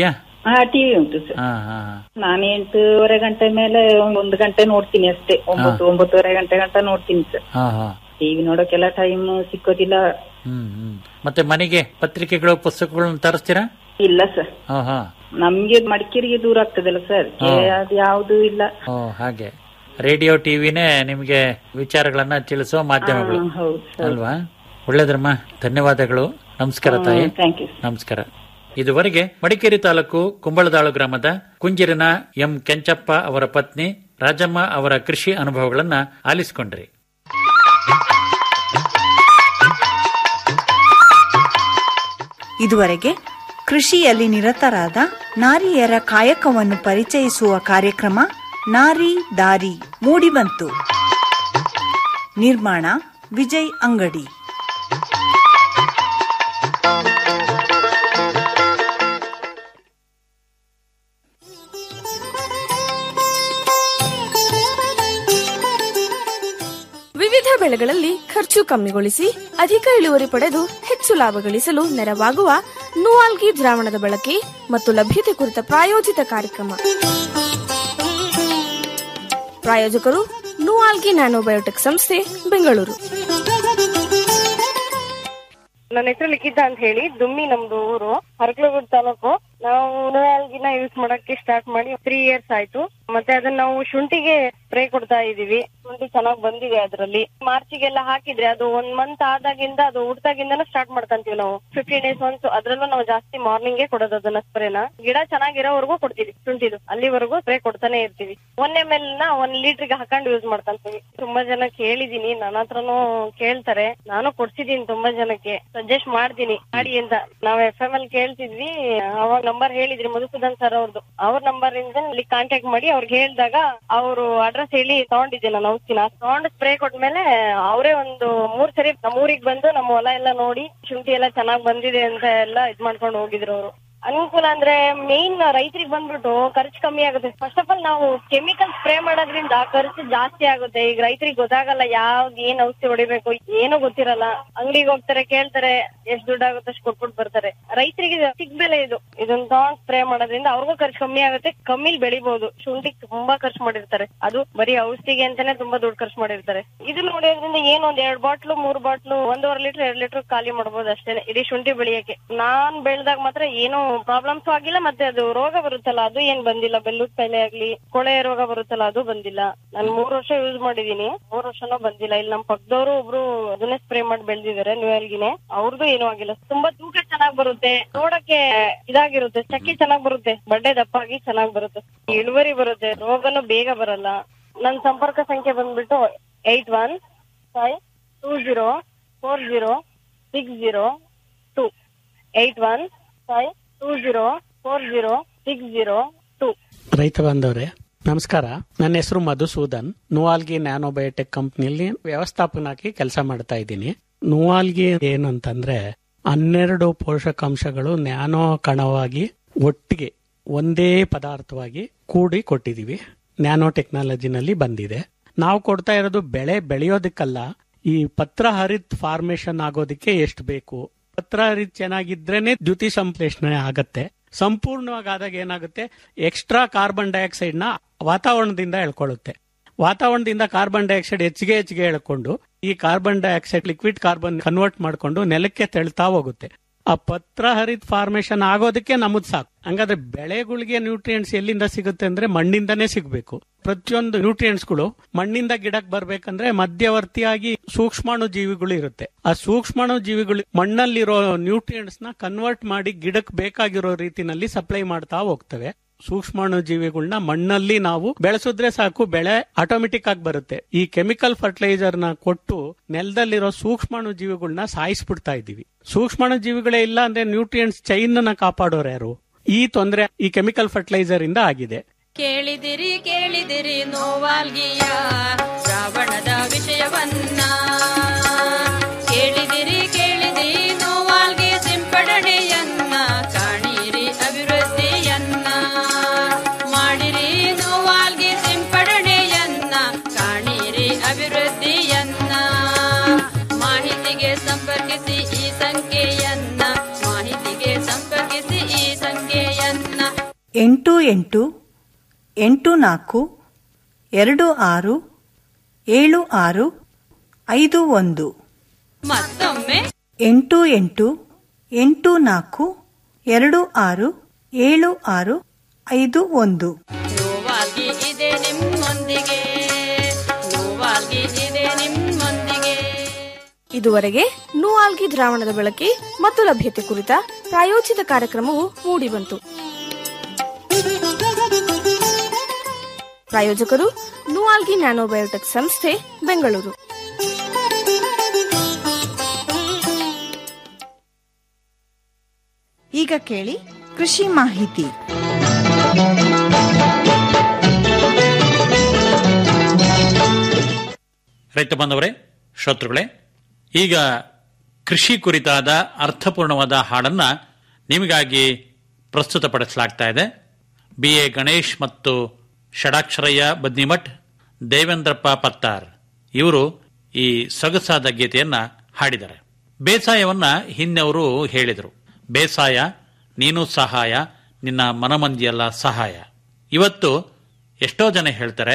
ಹಾ ಟಿವಿ ಉಂಟು ಸರ್ ಹಾ ಹಾ ನಾನು ಎಂಟೂವರೆ ಗಂಟೆ ಮೇಲೆ ಒಂದು ಗಂಟೆ ನೋಡ್ತೀನಿ ಅಷ್ಟೇ ಒಂಬತ್ತು ಒಂಬತ್ತುವರೆ ಗಂಟೆ ಗಂಟ ನೋಡ್ತೀನಿ ಸರ್ ಹಾ ಹಾ ಟಿವಿ ನೋಡೋಕೆಲ್ಲ ಟೈಮ್ ಸಿಕ್ಕೋದಿಲ್ಲ ಹ್ಮ್ ಹ್ಮ್ ಮತ್ತೆ ಮನೆಗೆ ಪತ್ರಿಕೆಗಳು ಪುಸ್ತಕಗಳನ್ನ ತರಿಸ್ತೀರಾ ಇಲ್ಲ ಸರ್ ಹಾ ಹಾ ನಮ್ಗೆ ಮಡಿಕೇರಿಗೆ ದೂರ ಆಗ್ತದಲ್ಲ ಸರ್ ಅದು ಯಾವ್ದು ಇಲ್ಲ ಓ ಹಾಗೆ ರೇಡಿಯೋ ಟಿವಿನೇ ನಿಮ್ಗೆ ವಿಚಾರಗಳನ್ನ ತಿಳಿಸೋ ಮಾಧ್ಯಮಗಳು ಹಾ, ಹೌದು ಸರ್ ಅಲ್ವಾ ಒಳ್ಳೇದ್ರಮ್ಮ ಧನ್ಯವಾದಗಳು ನಮಸ್ಕಾರ ತಾಯಿ ಥ್ಯಾಂಕ್ ಯು ನಮಸ್ಕಾರ ಇದುವರೆಗೆ ಮಡಿಕೇರಿ ತಾಲೂಕು ಕುಂಬಳದಾಳು ಗ್ರಾಮದ ಕುಂಜಿರಿನ ಎಂ ಕೆಂಚಪ್ಪ ಅವರ ಪತ್ನಿ ರಾಜಮ್ಮ ಅವರ ಕೃಷಿ ಅನುಭವಗಳನ್ನ ಆಲಿಸಿಕೊಂಡ್ರಿ ಇದುವರೆಗೆ ಕೃಷಿಯಲ್ಲಿ ನಿರತರಾದ ನಾರಿಯರ ಕಾಯಕವನ್ನು ಪರಿಚಯಿಸುವ ಕಾರ್ಯಕ್ರಮ ನಾರಿ ದಾರಿ ಮೂಡಿಬಂತು ನಿರ್ಮಾಣ ವಿಜಯ್ ಅಂಗಡಿ ವಿವಿಧ ಬೆಳೆಗಳಲ್ಲಿ ಖರ್ಚು ಕಮ್ಮಿಗೊಳಿಸಿ ಅಧಿಕ ಇಳುವರಿ ಪಡೆದು ಹೆಚ್ಚು ಲಾಭ ಗಳಿಸಲು ನೆರವಾಗುವ ನೂವಾಲ್ಗಿ ದ್ರಾವಣದ ಬಳಕೆ ಮತ್ತು ಲಭ್ಯತೆ ಕುರಿತ ಪ್ರಾಯೋಜಿತ ಕಾರ್ಯಕ್ರಮ ಪ್ರಾಯೋಜಕರು ನೂವಾಲ್ಗಿ ನ್ಯಾನೋಬಯೋಟೆಕ್ ಸಂಸ್ಥೆ ಬೆಂಗಳೂರು ನನ್ನ ಹೆಸರು ಲಿಖಿತ ಅಂತ ಹೇಳಿ ದುಮ್ಮಿ ನಮ್ದು ಊರು ಹರಕಲಗೂಡು ತಾಲೂಕು ನಾವು ನೂರಾಲ್ಗಿನ ಯೂಸ್ ಮಾಡಕ್ಕೆ ಸ್ಟಾರ್ಟ್ ಮಾಡಿ ತ್ರೀ ಇಯರ್ಸ್ ಆಯ್ತು ಮತ್ತೆ ಅದನ್ನ ನಾವು ಶುಂಠಿಗೆ ಸ್ಪ್ರೇ ಕೊಡ್ತಾ ಇದೀವಿ ಶುಂಠಿ ಚೆನ್ನಾಗಿ ಬಂದಿದೆ ಅದರಲ್ಲಿ ಮಾರ್ಚಿಗೆಲ್ಲ ಹಾಕಿದ್ರೆ ಅದು ಒಂದ್ ಮಂತ್ ಆದಾಗಿಂದ ಅದು ಹುಡ್ದಾಗಿಂದನೂ ಸ್ಟಾರ್ಟ್ ಮಾಡ್ಕೊಂತೀವಿ ನಾವು ಫಿಫ್ಟೀನ್ ಡೇಸ್ ಒನ್ಸ್ ಅದ್ರಲ್ಲೂ ನಾವು ಜಾಸ್ತಿ ಮಾರ್ನಿಂಗ್ ಕೊಡೋದು ಅದನ್ನ ಸ್ಪ್ರೇನ ಗಿಡ ಚೆನ್ನಾಗಿರೋವರೆಗೂ ಕೊಡ್ತೀವಿ ಶುಂಠಿದು ಅಲ್ಲಿವರೆಗೂ ಸ್ಪ್ರೇ ಕೊಡ್ತಾನೆ ಇರ್ತೀವಿ ಒನ್ ಎಮ್ ಎಲ್ ನ ಒಂದ್ ಲೀಟರ್ಗೆ ಹಾಕೊಂಡು ಯೂಸ್ ಮಾಡ್ಕೊಂತೀವಿ ತುಂಬಾ ಜನ ಕೇಳಿದೀನಿ ನನ್ನ ಹತ್ರನೂ ಕೇಳ್ತಾರೆ ನಾನು ಕೊಡ್ಸಿದೀನಿ ತುಂಬಾ ಜನಕ್ಕೆ ಸಜೆಸ್ಟ್ ಮಾಡ್ತೀನಿ ಮಾಡಿ ಅಂತ ನಾವ್ ಎಫ್ ಎಂ ಎಲ್ ಕೇಳ್ತಿದ್ವಿ ಅವಾಗ ನಂಬರ್ ಹೇಳಿದ್ರಿ ಮಧುಸೂದನ್ ಸರ್ ಅವ್ರದ್ದು ಅವ್ರ ನಂಬರ್ ಇಂದ ಅಲ್ಲಿ ಕಾಂಟ್ಯಾಕ್ಟ್ ಮಾಡಿ ಅವ್ರಿಗೆ ಹೇಳಿದಾಗ ಅವರು ಅಡ್ರೆಸ್ ಹೇಳಿ ತಗೊಂಡಿದ್ದೆ ನಾನು ಔಷಧಿನ ತಗೊಂಡು ಸ್ಪ್ರೇ ಕೊಟ್ಮೇಲೆ ಅವರೇ ಒಂದು ಮೂರ್ ಸರಿ ನಮ್ಮ ಊರಿಗೆ ಬಂದು ನಮ್ಮ ಹೊಲ ಎಲ್ಲ ನೋಡಿ ಶುಂಠಿ ಎಲ್ಲ ಚೆನ್ನಾಗ್ ಬಂದಿದೆ ಅಂತ ಎಲ್ಲ ಇದ್ ಮಾಡ್ಕೊಂಡು ಹೋಗಿದ್ರು ಅವರು ಅನುಕೂಲ ಅಂದ್ರೆ ಮೇನ್ ರೈತರಿಗೆ ಬಂದ್ಬಿಟ್ಟು ಖರ್ಚು ಕಮ್ಮಿ ಆಗುತ್ತೆ ಫಸ್ಟ್ ಆಫ್ ಆಲ್ ನಾವು ಕೆಮಿಕಲ್ ಸ್ಪ್ರೇ ಮಾಡೋದ್ರಿಂದ ಖರ್ಚು ಜಾಸ್ತಿ ಆಗುತ್ತೆ ಈಗ ರೈತರಿಗೆ ಗೊತ್ತಾಗಲ್ಲ ಯಾವ್ದು ಏನ್ ಔಷಧಿ ಹೊಡಿಬೇಕು ಏನೂ ಗೊತ್ತಿರಲ್ಲ ಅಂಗಡಿಗೆ ಹೋಗ್ತಾರೆ ಕೇಳ್ತಾರೆ ಎಷ್ಟ್ ದುಡ್ಡು ಆಗುತ್ತೆ ಅಷ್ಟು ಕೊಟ್ಬಿಟ್ಟು ಬರ್ತಾರೆ ರೈತರಿಗೆ ಸಿಗ್ ಬೆಲೆ ಇದು ಇದನ್ನ ತಗೊಂಡ್ ಸ್ಪ್ರೇ ಮಾಡೋದ್ರಿಂದ ಅವ್ರಿಗೂ ಖರ್ಚು ಕಮ್ಮಿ ಆಗುತ್ತೆ ಕಮ್ಮಿಲ್ ಬೆಳಿಬಹುದು ಶುಂಠಿ ತುಂಬಾ ಖರ್ಚು ಮಾಡಿರ್ತಾರೆ ಅದು ಬರೀ ಔಷಧಿಗೆ ಅಂತಾನೆ ತುಂಬಾ ದುಡ್ಡು ಖರ್ಚು ಮಾಡಿರ್ತಾರೆ ಇದು ನೋಡೋದ್ರಿಂದ ಏನು ಒಂದ್ ಎರಡ್ ಬಾಟ್ಲು ಮೂರ್ ಬಾಟ್ಲು ಒಂದೂವರೆ ಲೀಟರ್ ಎರಡ್ ಲೀಟರ್ ಖಾಲಿ ಮಾಡ್ಬೋದು ಅಷ್ಟೇನೆ ಇಡೀ ಶುಂಠಿ ಬೆಳೆಯಕ್ಕೆ ನಾನ್ ಬೆಳ್ದಾಗ ಮಾತ್ರ ಏನು ಪ್ರಾಬ್ಲಮ್ಸ್ ಆಗಿಲ್ಲ ಮತ್ತೆ ಅದು ರೋಗ ಬರುತ್ತಲ್ಲ ಅದು ಏನ್ ಬಂದಿಲ್ಲ ಬೆಲ್ಲೂದ್ ಕಾಯಿಲೆ ಆಗ್ಲಿ ಕೊಳೆ ರೋಗ ಬರುತ್ತಲ್ಲ ಅದು ಬಂದಿಲ್ಲ ನಾನ್ ಮೂರ್ ವರ್ಷ ಯೂಸ್ ಮಾಡಿದೀನಿ ಮೂರ್ ವರ್ಷನೂ ಬಂದಿಲ್ಲ ಇಲ್ಲಿ ನಮ್ ಪಕ್ಕದವರು ಒಬ್ರು ಅದನ್ನೇ ಸ್ಪ್ರೇ ಮಾಡಿ ಬೆಳ್ದಿದ್ದಾರೆ ನ್ಯೂಯಲ್ಗಿನೇ ಅವ್ರದ್ದು ಏನೂ ಆಗಿಲ್ಲ ತುಂಬಾ ತೂಕ ಚೆನ್ನಾಗ್ ಬರುತ್ತೆ ನೋಡಕ್ಕೆ ಇದಾಗಿರುತ್ತೆ ಚಕ್ಕಿ ಚೆನ್ನಾಗ್ ಬರುತ್ತೆ ಬಡ್ಡೆ ದಪ್ಪಾಗಿ ಚೆನ್ನಾಗ್ ಬರುತ್ತೆ ಇಳುವರಿ ಬರುತ್ತೆ ರೋಗನು ಬೇಗ ಬರಲ್ಲ ನನ್ ಸಂಪರ್ಕ ಸಂಖ್ಯೆ ಬಂದ್ಬಿಟ್ಟು eight one five two zero four zero six zero two eight one five two zero four zero six zero two ರೈತ ಬಾಂಧವ್ರೆ ನಮಸ್ಕಾರ ನನ್ನ ಹೆಸರು ಮಧುಸೂದನ್ ನುವಾಲ್ಗಿ ನ್ಯಾನೋಬಯೋಟೆಕ್ ಕಂಪ್ನಿಯಲ್ಲಿ ವ್ಯವಸ್ಥಾಪನಾಗಿ ಕೆಲಸ ಮಾಡ್ತಾ ಇದ್ದೀನಿ ನುವಾಲ್ಗಿ ಏನಂತಂದ್ರೆ ಹನ್ನೆರಡು ಪೋಷಕಾಂಶಗಳು ನ್ಯಾನೋ ಕಣವಾಗಿ ಒಟ್ಟಿಗೆ ಒಂದೇ ಪದಾರ್ಥವಾಗಿ ಕೂಡಿ ಕೊಟ್ಟಿದೀವಿ ನ್ಯಾನೋ ಟೆಕ್ನಾಲಜಿನಲ್ಲಿ ಬಂದಿದೆ ನಾವು ಕೊಡ್ತಾ ಇರೋದು ಬೆಳೆ ಬೆಳೆಯೋದಕ್ಕಲ್ಲ ಈ ಪತ್ರ ಹರಿತ್ ಫಾರ್ಮೇಶನ್ ಆಗೋದಕ್ಕೆ ಎಷ್ಟು ಬೇಕು ಪತ್ರ ಹರಿತ್ ಚೆನ್ನಾಗಿದ್ರೇನೆ ದ್ಯುತಿ ಸಂಶ್ಲೇಷಣೆ ಆಗತ್ತೆ ಸಂಪೂರ್ಣವಾಗಿ ಆದಾಗ ಏನಾಗುತ್ತೆ ಎಕ್ಸ್ಟ್ರಾ ಕಾರ್ಬನ್ ಡೈಆಕ್ಸೈಡ್ ನ ವಾತಾವರಣದಿಂದ ಎಳ್ಕೊಳ್ಳುತ್ತೆ ವಾತಾವರಣದಿಂದ ಕಾರ್ಬನ್ ಡೈಆಕ್ಸೈಡ್ ಹೆಚ್ಚಿಗೆ ಹೆಚ್ಚಿಗೆ ಎಳ್ಕೊಂಡು ಈ carbon dioxide liquid carbon convert ಮಾಡ್ಕೊಂಡು ನೆಲಕ್ಕೆ ತೆಳ್ತಾ ಹೋಗುತ್ತೆ ಆ ಪತ್ರ ಹರಿತ್ ಫಾರ್ಮೇಶನ್ ಆಗೋದಕ್ಕೆ ನಮದ್ ಸಾಕು ಹಂಗಾದ್ರೆ ಬೆಳೆಗಳಿಗೆ ನ್ಯೂಟ್ರಿಯೆಂಟ್ಸ್ ಎಲ್ಲಿಂದ ಸಿಗುತ್ತೆ ಅಂದ್ರೆ ಮಣ್ಣಿಂದನೇ ಸಿಗ್ಬೇಕು ಪ್ರತಿಯೊಂದು ನ್ಯೂಟ್ರಿಯೆಂಟ್ಸ್ಗಳು ಮಣ್ಣಿಂದ ಗಿಡಕ್ಕೆ ಬರ್ಬೇಕಂದ್ರೆ ಮಧ್ಯವರ್ತಿಯಾಗಿ ಸೂಕ್ಷ್ಮಾಣು ಜೀವಿಗಳು ಇರುತ್ತೆ ಆ ಸೂಕ್ಷ್ಮಾಣು ಜೀವಿಗಳು ಮಣ್ಣಲ್ಲಿರೋ ನ್ಯೂಟ್ರಿಯೆಂಟ್ಸ್ ನ ಕನ್ವರ್ಟ್ ಮಾಡಿ ಗಿಡಕ್ಕೆ ಬೇಕಾಗಿರೋ ರೀತಿನಲ್ಲಿ ಸಪ್ಲೈ ಮಾಡ್ತಾ ಹೋಗ್ತವೆ ಸೂಕ್ಷ್ಮಾಣು ಜೀವಿಗಳನ್ನ ಮಣ್ಣಲ್ಲಿ ನಾವು ಬೆಳೆಸಿದ್ರೆ ಸಾಕು ಬೆಳೆ ಆಟೋಮೆಟಿಕ್ ಆಗಿ ಬರುತ್ತೆ ಈ ಕೆಮಿಕಲ್ ಫರ್ಟಿಲೈಸರ್ ನ ಕೊಟ್ಟು ನೆಲದಲ್ಲಿರೋ ಸೂಕ್ಷ್ಮಾಣು ಜೀವಿಗಳನ್ನ ಸಾಯಿಸ್ಬಿಡ್ತಾ ಇದೀವಿ ಸೂಕ್ಷ್ಮಾಣು ಜೀವಿಗಳೇ ಇಲ್ಲ ಅಂದ್ರೆ ನ್ಯೂಟ್ರಿಯೆಂಟ್ಸ್ ಚೈನ್ ನ ಕಾಪಾಡೋರು ಯಾರು ಈ ತೊಂದರೆ ಈ ಕೆಮಿಕಲ್ ಫರ್ಟಿಲೈಸರ್ ಇಂದ ಆಗಿದೆ ಕೇಳಿದಿರಿ ಕೇಳಿದಿರಿ ನೋವಾಲ್ಗಿಯ ಶ್ರಾವಣದ ವಿಷಯವನ್ನ ಕೇಳಿದಿರಿ ಕೇಳಿದಿರಿ ನೋವಾಲ್ಗಿ ಸಿಂಪಡಣೆಯನ್ನ ಕಾಣಿರಿ ಅಭಿವೃದ್ಧಿಯನ್ನ ಮಾಡಿರಿ ನೋವಾಲ್ಗಿ ಸಿಂಪಡಣೆಯನ್ನ ಕಾಣಿರಿ ಅಭಿವೃದ್ಧಿಯನ್ನ ಮಾಹಿತಿಗೆ ಸಂಪರ್ಕಿಸಿ ಈ ಸಂಖ್ಯೆಯನ್ನ ಮಾಹಿತಿಗೆ ಸಂಪರ್ಕಿಸಿ ಈ ಸಂಖ್ಯೆಯನ್ನ ಎಂಟು ಎಂಟು ಎಂಟು ನಾಲ್ಕು ಎರಡು ಆರು ಏಳು ಆರು ಐದು ಒಂದು ಮತ್ತೊಮ್ಮೆ ಎಂಟು ಎಂಟು ಎಂಟು ನಾಲ್ಕು ಎರಡು ಆರು ಏಳು ಆರು ಐದು ಒಂದು ನೋವಾಗಿ ಇದೆ ನಿಮ್ಮೊಂದಿಗೆ ನೋವಾಗಿ ಇದೆ ನಿಮ್ಮೊಂದಿಗೆ ಇದುವರೆಗೆ ನೂಆಲ್ಗಿ ದ್ರಾವಣದ ಬಳಕೆ ಮತ್ತು ಲಭ್ಯತೆ ಕುರಿತ ಪ್ರಾಯೋಜಿತ ಕಾರ್ಯಕ್ರಮವು ಮೂಡಿಬಂತು ಪ್ರಾಯೋಜಕರು ನೂಆಲ್ಗಿ ನ್ಯಾನೋಬಯೋಟೆಕ್ ಸಂಸ್ಥೆ ಬೆಂಗಳೂರು ಈಗ ಕೇಳಿ ಕೃಷಿ ಮಾಹಿತಿ ರೈತ ಬಾಂಧವರೇ ಶ್ರೋತೃಗಳೇ ಈಗ ಕೃಷಿ ಕುರಿತಾದ ಅರ್ಥಪೂರ್ಣವಾದ ಹಾಡನ್ನ ನಿಮಗಾಗಿ ಪ್ರಸ್ತುತಪಡಿಸಲಾಗ್ತಾ ಇದೆ ಬಿ ಎ ಗಣೇಶ್ ಮತ್ತು ಷಡಾಕ್ಷರಯ್ಯ ಬದ್ನಿಮಠ್ ದೇವೇಂದ್ರಪ್ಪ ಪತ್ತಾರ್ ಇವರು ಈ ಸೊಗಸಾದ ಗೀತೆಯನ್ನ ಹಾಡಿದ್ದಾರೆ ಬೇಸಾಯವನ್ನ ಹಿಂದೆವರು ಹೇಳಿದರು ಬೇಸಾಯ ನೀನು ಸಹಾಯ ನಿನ್ನ ಮನಮಂದಿಯಲ್ಲ ಸಹಾಯ ಇವತ್ತು ಎಷ್ಟೋ ಜನ ಹೇಳ್ತಾರೆ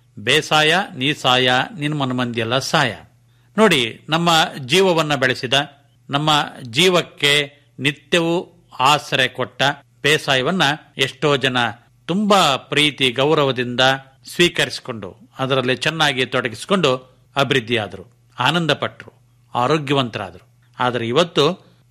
ಬೇಸಾಯ ನೀ ಸಾಯ ನಿನ್ನ ಮನಮಂದಿಯಲ್ಲ ಸಹಾಯ ನೋಡಿ ನಮ್ಮ ಜೀವವನ್ನ ಬೆಳೆಸಿದ ನಮ್ಮ ಜೀವಕ್ಕೆ ನಿತ್ಯವೂ ಆಸರೆ ಕೊಟ್ಟ ಬೇಸಾಯವನ್ನ ಎಷ್ಟೋ ಜನ ತುಂಬಾ ಪ್ರೀತಿ ಗೌರವದಿಂದ ಸ್ವೀಕರಿಸಿಕೊಂಡು ಅದರಲ್ಲಿ ಚೆನ್ನಾಗಿ ತೊಡಗಿಸಿಕೊಂಡು ಅಭಿವೃದ್ಧಿಯಾದರು ಆನಂದ ಪಟ್ಟರು ಆರೋಗ್ಯವಂತರಾದರು ಆದರೆ ಇವತ್ತು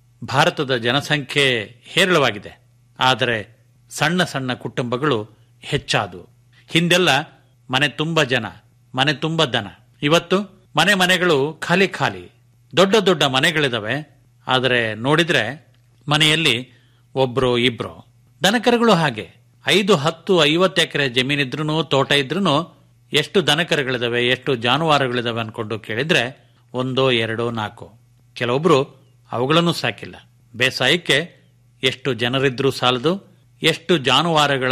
ಭಾರತದ ಜನಸಂಖ್ಯೆ ಹೇರಳವಾಗಿದೆ ಆದರೆ ಸಣ್ಣ ಸಣ್ಣ ಕುಟುಂಬಗಳು ಹೆಚ್ಚಾದವು ಹಿಂದೆಲ್ಲ ಮನೆ ತುಂಬ ಜನ ಮನೆ ತುಂಬ ದನ ಇವತ್ತು ಮನೆ ಮನೆಗಳು ಖಾಲಿ ಖಾಲಿ ದೊಡ್ಡ ದೊಡ್ಡ ಮನೆಗಳಿದಾವೆ ಆದರೆ ನೋಡಿದ್ರೆ ಮನೆಯಲ್ಲಿ ಒಬ್ರು ಇಬ್ರು ದನಕರುಗಳು ಹಾಗೆ ಐದು ಹತ್ತು ಐವತ್ತು ಎಕರೆ ಜಮೀನಿದ್ರೂ ತೋಟ ಇದ್ರೂ ಎಷ್ಟು ದನಕರುಗಳಿದಾವೆ ಎಷ್ಟು ಜಾನುವಾರುಗಳಿದಾವೆ ಅನ್ಕೊಂಡು ಕೇಳಿದ್ರೆ ಒಂದೋ ಎರಡೋ ನಾಲ್ಕು ಕೆಲವೊಬ್ರು ಅವುಗಳನ್ನು ಸಾಕಿಲ್ಲ ಬೇಸಾಯಕ್ಕೆ ಎಷ್ಟು ಜನರಿದ್ರೂ ಸಾಲದು ಎಷ್ಟು ಜಾನುವಾರುಗಳ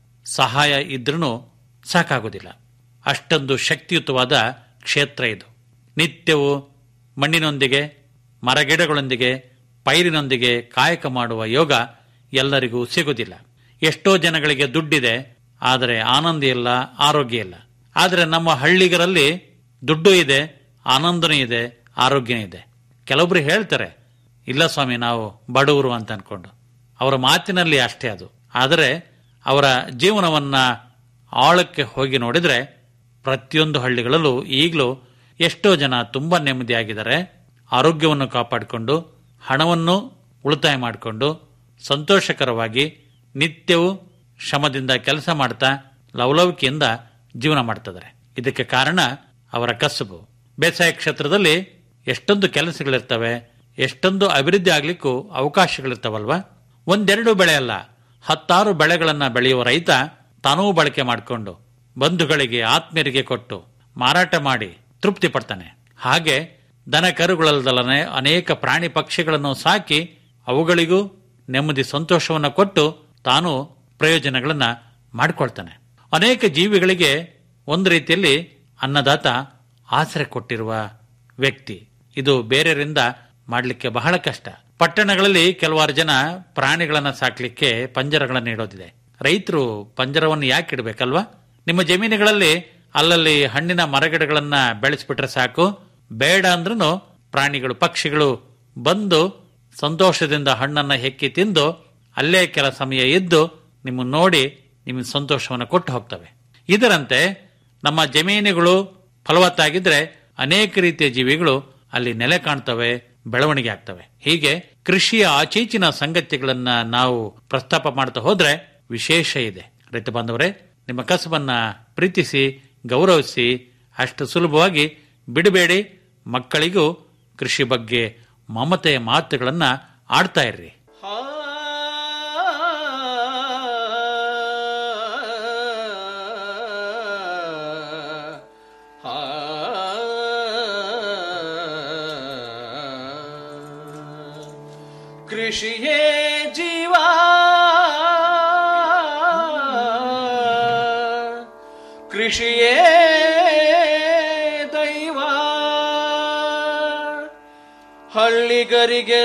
ಸಹಾಯ ಇದ್ರೂ ಸಾಕಾಗೋದಿಲ್ಲ ಅಷ್ಟೊಂದು ಶಕ್ತಿಯುತವಾದ ಕ್ಷೇತ್ರ ಇದು ನಿತ್ಯವೂ ಮಣ್ಣಿನೊಂದಿಗೆ ಮರಗಿಡಗಳೊಂದಿಗೆ ಪೈರಿನೊಂದಿಗೆ ಕಾಯಕ ಮಾಡುವ ಯೋಗ ಎಲ್ಲರಿಗೂ ಸಿಗುವುದಿಲ್ಲ ಎಷ್ಟೋ ಜನಗಳಿಗೆ ದುಡ್ಡಿದೆ ಆದರೆ ಆನಂದ ಇಲ್ಲ ಆರೋಗ್ಯ ಇಲ್ಲ ಆದರೆ ನಮ್ಮ ಹಳ್ಳಿಗರಲ್ಲಿ ದುಡ್ಡು ಇದೆ ಆನಂದನೂ ಇದೆ ಆರೋಗ್ಯನೂ ಇದೆ ಕೆಲವೊಬ್ರು ಹೇಳ್ತಾರೆ ಇಲ್ಲ ಸ್ವಾಮಿ ನಾವು ಬಡವರು ಅಂತ ಅನ್ಕೊಂಡು ಅವರ ಮಾತಿನಲ್ಲಿ ಅಷ್ಟೇ ಅದು ಆದರೆ ಅವರ ಜೀವನವನ್ನ ಆಳಕ್ಕೆ ಹೋಗಿ ನೋಡಿದ್ರೆ ಪ್ರತಿಯೊಂದು ಹಳ್ಳಿಗಳಲ್ಲೂ ಈಗಲೂ ಎಷ್ಟೋ ಜನ ತುಂಬಾ ನೆಮ್ಮದಿಯಾಗಿದ್ದಾರೆ ಆರೋಗ್ಯವನ್ನು ಕಾಪಾಡಿಕೊಂಡು ಹಣವನ್ನು ಉಳಿತಾಯ ಮಾಡಿಕೊಂಡು ಸಂತೋಷಕರವಾಗಿ ನಿತ್ಯವೂ ಶ್ರಮದಿಂದ ಕೆಲಸ ಮಾಡ್ತಾ ಲವಲವಿಕೆಯಿಂದ ಜೀವನ ಮಾಡ್ತಿದ್ದಾರೆ ಇದಕ್ಕೆ ಕಾರಣ ಅವರ ಕಸುಬು ಬೇಸಾಯ ಕ್ಷೇತ್ರದಲ್ಲಿ ಎಷ್ಟೊಂದು ಕೆಲಸಗಳಿರ್ತವೆ ಎಷ್ಟೊಂದು ಅಭಿವೃದ್ಧಿ ಆಗ್ಲಿಕ್ಕೂ ಅವಕಾಶಗಳಿರ್ತಾವಲ್ವಾ ಒಂದೆರಡು ಬೆಳೆ ಅಲ್ಲ ಹತ್ತಾರು ಬೆಳೆಗಳನ್ನ ಬೆಳೆಯುವ ರೈತ ತಾನೂ ಬಳಕೆ ಮಾಡಿಕೊಂಡು ಬಂಧುಗಳಿಗೆ ಆತ್ಮೀಯರಿಗೆ ಕೊಟ್ಟು ಮಾರಾಟ ಮಾಡಿ ತೃಪ್ತಿ ಪಡ್ತಾನೆ ಹಾಗೆ ದನ ಕರುಗಳಲ್ಲದಲ್ಲನೆ ಅನೇಕ ಪ್ರಾಣಿ ಪಕ್ಷಿಗಳನ್ನು ಸಾಕಿ ಅವುಗಳಿಗೂ ನೆಮ್ಮದಿ ಸಂತೋಷವನ್ನು ಕೊಟ್ಟು ತಾನು ಪ್ರಯೋಜನಗಳನ್ನ ಮಾಡಿಕೊಳ್ತಾನೆ ಅನೇಕ ಜೀವಿಗಳಿಗೆ ಒಂದು ರೀತಿಯಲ್ಲಿ ಅನ್ನದಾತ ಆಸರೆ ಕೊಟ್ಟಿರುವ ವ್ಯಕ್ತಿ ಇದು ಬೇರೆಯವರಿಂದ ಮಾಡಲಿಕ್ಕೆ ಬಹಳ ಕಷ್ಟ ಪಟ್ಟಣಗಳಲ್ಲಿ ಕೆಲವಾರು ಜನ ಪ್ರಾಣಿಗಳನ್ನ ಸಾಕ್ಲಿಕ್ಕೆ ಪಂಜರಗಳನ್ನು ಇಡೋದಿದೆ ರೈತರು ಪಂಜರವನ್ನು ಯಾಕೆ ಇಡಬೇಕಲ್ವಾ ನಿಮ್ಮ ಜಮೀನುಗಳಲ್ಲಿ ಅಲ್ಲಲ್ಲಿ ಹಣ್ಣಿನ ಮರಗಿಡಗಳನ್ನ ಬೆಳೆಸ್ಬಿಟ್ರೆ ಸಾಕು ಬೇಡ ಅಂದ್ರೂ ಪ್ರಾಣಿಗಳು ಪಕ್ಷಿಗಳು ಬಂದು ಸಂತೋಷದಿಂದ ಹಣ್ಣನ್ನ ಹೆಕ್ಕಿ ತಿಂದು ಅಲ್ಲೇ ಕೆಲ ಸಮಯ ಇದ್ದು ನಿಮ್ಮ ನೋಡಿ ನಿಮಗೆ ಸಂತೋಷವನ್ನು ಕೊಟ್ಟು ಹೋಗ್ತವೆ ಇದರಂತೆ ನಮ್ಮ ಜಮೀನುಗಳು ಫಲವತ್ತಾಗಿದ್ರೆ ಅನೇಕ ರೀತಿಯ ಜೀವಿಗಳು ಅಲ್ಲಿ ನೆಲೆ ಕಾಣ್ತವೆ ಬೆಳವಣಿಗೆ ಆಗ್ತವೆ ಹೀಗೆ ಕೃಷಿಯ ಆಚೀಚಿನ ಸಂಗತಿಗಳನ್ನ ನಾವು ಪ್ರಸ್ತಾಪ ಮಾಡ್ತಾ ಹೋದ್ರೆ ವಿಶೇಷ ಇದೆ ರೈತ ಬಾಂಧವರೇ ನಿಮ್ಮ ಕಸಬನ್ನ ಪ್ರೀತಿಸಿ ಗೌರವಿಸಿ ಅಷ್ಟು ಸುಲಭವಾಗಿ ಬಿಡಬೇಡಿ ಮಕ್ಕಳಿಗೂ ಕೃಷಿ ಬಗ್ಗೆ ಮಮತೆಯ ಮಾತುಗಳನ್ನ ಆಡ್ತಾ ಇರ್ರಿ ಕೃಷಿಯೇ ಜೀವ ಕೃಷಿಯೇ ದೈವ ಹಳ್ಳಿಗರಿಗೆಲ್ಲ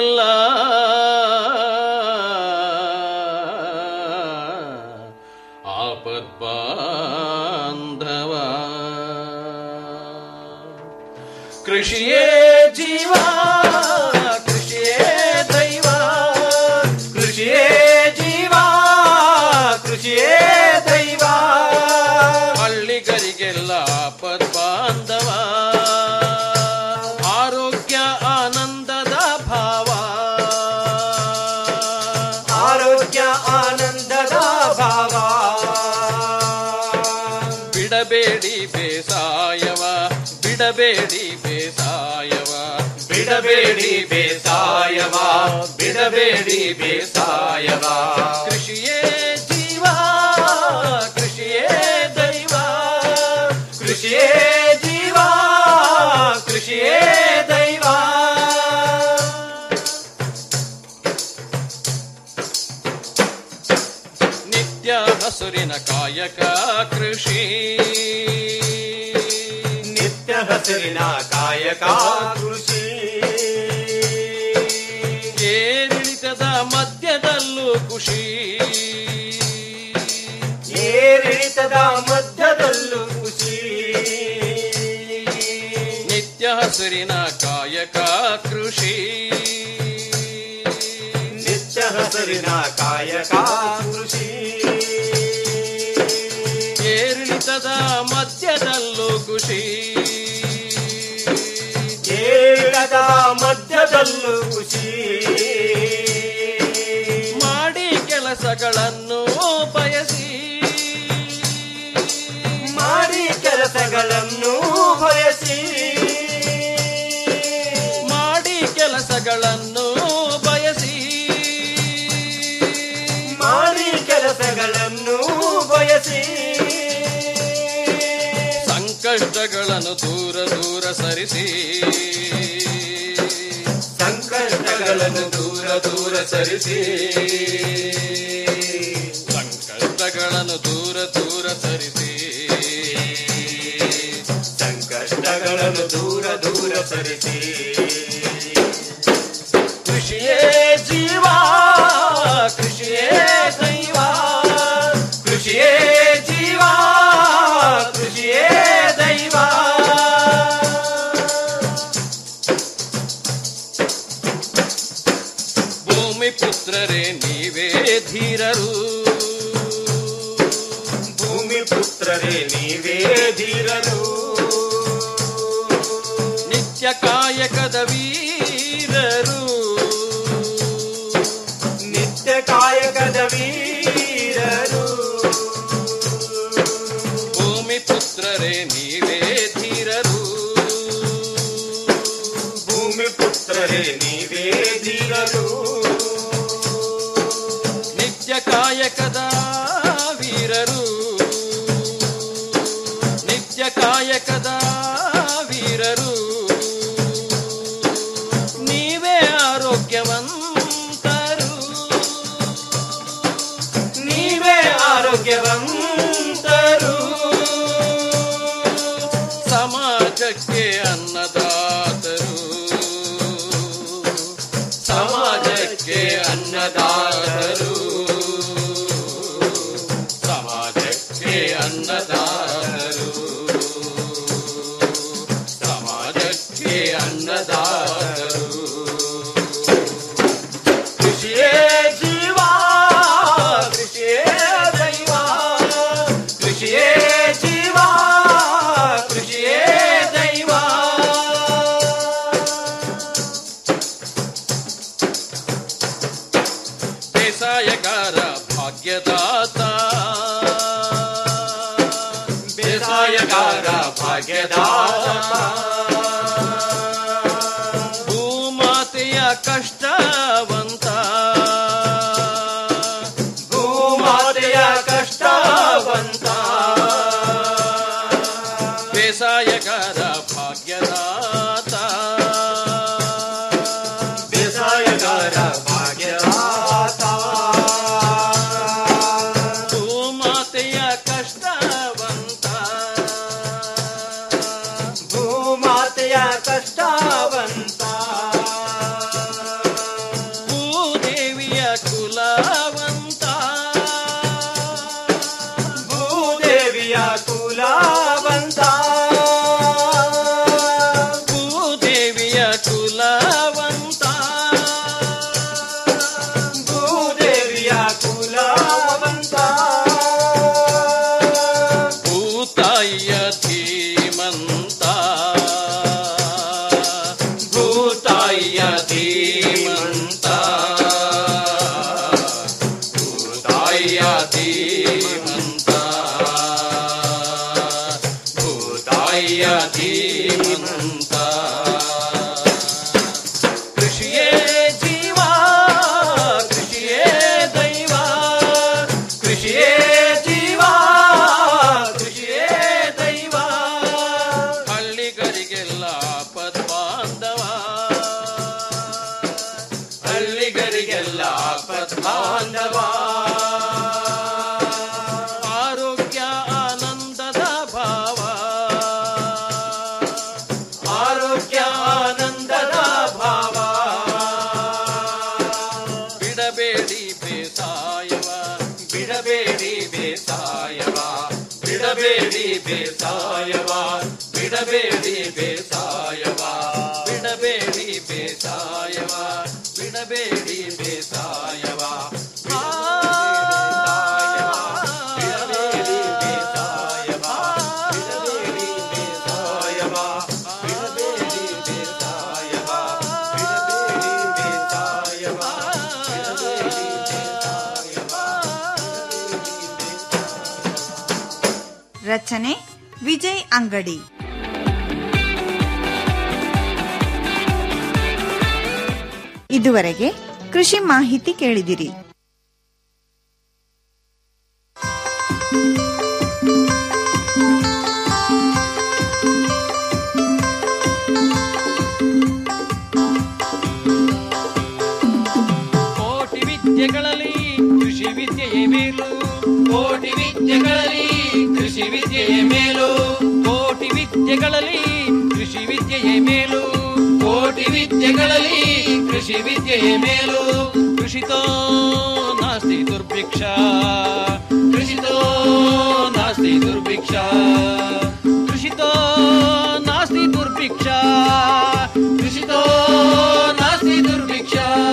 ಕೃಷಿಯೇ ಜೀವ ಕೃಷಿಯೇ ದೈವ ಕೃಷಿಯೇ ಜೀವ ಕೃಷಿಯೇ ದೈವ ಹಳ್ಳಿಗರಿಗೆಲ್ಲ ಪದ್ಬಾಂಧವ ಆರೋಗ್ಯ ಆನಂದದ ಭಾವ ಆರೋಗ್ಯ ಆನಂದದ ಭಾವ ಬಿಡಬೇಡಿ ಬೇಸಾಯವ ಬಿಡಬೇಡಿ ಬೇಸಾಯವ ಬಿಡಬೇಡಿ ಬೇಸಾಯವ ಬಿಡಬೇಡಿ ಬೇಸಾಯವ ಕೃಷಿಯೇ ಜೀವ ಕೃಷಿಯೇ ದೈವ ಕೃಷಿಯೇ ಜೀವ ಕೃಷಿಯೇ ದೈವ ನಿತ್ಯ ಹಸುರಿನ ಕಾಯಕ ಕೃಷಿ ನಿತ್ಯ ಹಸುರಿನ ಕಾಯಕ ಕೃಷಿ ಏರಿಳಿತದ ಮಧ್ಯದಲ್ಲೂ ಖುಷಿ ಏರಿಳಿತದ ಮಧ್ಯದಲ್ಲೂ ಖುಷಿ ನಿತ್ಯ ಹಸುರಿನ ಕಾಯಕ ಕೃಷಿ ನಿತ್ಯ ಹಸುರಿನ ಕಾಯಕ ಕೃಷಿ ಏರಿಳಿತದ ಮಧ್ಯದಲ್ಲೂ ಖುಷಿ ಏರಿಳಿತದ ಮಧ್ಯದಲ್ಲೂ ಖುಷಿ ಮಾಡಿ ಕೆಲಸಗಳನ್ನು ಬಯಸಿ ಮಾಡಿ ಕೆಲಸಗಳನ್ನು ಬಯಸಿ ಮಾಡಿ ಕೆಲಸಗಳನ್ನು ಬಯಸಿ ಮಾಡಿ ಕೆಲಸಗಳನ್ನು ಬಯಸಿ ಸಂಕಷ್ಟಗಳನ್ನು ದೂರ ದೂರ ಸರಿಸಿ ಸಂಕಷ್ಟಗಳನ್ನು ದೂರ ದೂರ ಸರಿಸಿ ಸಂಕಷ್ಟಗಳನ್ನು ದೂರ ದೂರ ಸರಿಸಿ ಸಂಕಷ್ಟಗಳನ್ನು ದೂರ ದೂರ ಸರಿಸಿ ಕೃಷಿಯೇ ಜೀವ ಕೃಷಿಯೇ ದೈವ ಕೃಷಿಯೇ ಜೀವ ಕೃಷಿಯೇ ದೈವ ಭೂಮಿ ಪುತ್ರರೇ ನೀವೇ ಧೀರರು ಭೂಮಿ ಪುತ್ರರೇ ನೀವೇ ಧೀರರು ನಿತ್ಯ ಕಾಯಕದ ವೀರರು ನಿತ್ಯ ಕಾಯಕದ ವೀರರು ಭೂಮಿ ಪುತ್ರರೇ ನೀವೇ ಧೀರರು ಭೂಮಿ ಪುತ್ರರೇ ನೀವೇ ಧೀರರು ನಿತ್ಯ ಕಾಯಕದ ವೀರರು ನಿತ್ಯ ಕಾಯಕದ ವೀರರು ನೀವೇ ಆರೋಗ್ಯವಂತರು ನೀವೇ ಆರೋಗ್ಯವಂತರು ಸಮಾಜಕ್ಕೆ ಅನ್ನದಾತರು ಸಮಾಜಕ್ಕೆ ಅನ್ನದಾತರು ಸಮಾಜಕ್ಕೆ ಅನ್ನದಾತರು ಸಮಾಜಕ್ಕೆ ಅನ್ನದಾತರು ಕೃಷಿಯೇ ಜೀವ ಕೃಷಿಯೇ ದೈವ ಕೃಷಿಯೇ ಜೀವ ಕೃಷಿಯೇ ದೈವ ಬೇಸಾಯಗಾರ ಭಾಗ್ಯದಾತ ಬೇಸಾಯಗಾರ ಭಾಗ್ಯದಾತ ಭೂಮಾತೆಯ ಕಷ್ಟವಂತ ಭೂಮಾತೆಯ ಕಷ್ಟವಂತ ಬೇಸಾಯಗಾರ ಭಾಗ್ಯದಾತ ಬೇಸಾಯಗಾರ ಭಾಗ್ಯದಾತ ಭೂಮಾತೆಯ ಕಷ್ಟವಂತ ಭೂಮಾತೆಯ ಕಷ್ಟವಂತ ಭೂದೇವಿಯ ಕುಲವಂತ ಭೂದೇವಿಯ ಕುಲವಂತ ಭೂ ಭೂತಾಯಿಯ ಧೀಮಂತ ಭೂತಾಯಿಯ ಧೀಮಂತ ಭೂತಾಯಿಯ ಧೀಮಂತ ಭೂತಾಯಿಯ ಧೀಮಂತ ಕೃಷಿಯೇ ಜೀವ ಕೃಷಿಯೇ ದೈವ ಕೃಷಿಯೇ ಜೀವ ಕೃಷಿಯೇ ದೈವ ಹಳ್ಳಿಗರಿಗೆಲ್ಲ ಪದ್ಮಾಂಧವ ಹಳ್ಳಿಗರಿಗೆಲ್ಲ ಪದ್ಮಾಂಧವ ಆರೋಗ್ಯ ಆನಂದದ ಭಾವ ಆರೋಗ್ಯ ಆನಂದದ ಭಾವ ಬಿಡಬೇಡಿ ಬೇಸಾಯವ ಬಿಡಬೇಡಿ ಬೇಸಾಯವ ಬಿಡಬೇಡಿ ಬೇಸಾಯವ ಬಿಡಬೇಡಿ ಬೇಸಾಯವ ಬಿಡಬೇಡಿ ಬೇಸಾಯವ ಬಿಡಬೇಡಿ ಬೇಸಾಯವ ಆ, ಬಿಡಬೇಡಿ ಬೇಸಾಯವ ಬಿಡಬೇಡಿ ಬೇಸಾಯವ ಬಿಡಬೇಡಿ ಬೇಸಾಯವ ಬಿಡಬೇಡಿ ಬೇಸಾಯವ ಬಿಡಬೇಡಿ ರಚನೆ ವಿಜಯ್ ಅಂಗಡಿ ಇದುವರೆಗೆ ಕೃಷಿ ಮಾಹಿತಿ ಕೇಳಿದಿರಿ ಕೋಟಿ ವಿದ್ಯೆಗಳಲ್ಲಿ ಕೃಷಿ ವಿದ್ಯೆಯೇ ಮೇಲು ಕೋಟಿ ವಿದ್ಯೆಗಳಲ್ಲಿ ಕೃಷಿ ವಿದ್ಯೆಯೇ ಮೇಲು ಕೋಟಿ ವಿದ್ಯೆಗಳಲ್ಲಿ ಕೃಷಿ ವಿದ್ಯೆಯೇ ಮೇಲು ಕೋಟಿ ವಿದ್ಯೆಗಳಲ್ಲಿ ಕೃಷಿ ವಿದ್ಯೆಯೇ ಮೇಲು ಕೃಷಿತೋ ನಾಸ್ತಿ ದುರ್ಭಿಕ್ಷ ಕೃಷಿತೋ ನಾಸ್ತಿ ದುರ್ಭಿಕ್ಷ ಕೃಷಿತೋ ನಾಸ್ತಿ ದುರ್ಭಿಕ್ಷ ಕೃಷಿತೋ ನಾಸ್ತಿ ದುರ್ಭಿಕ್ಷ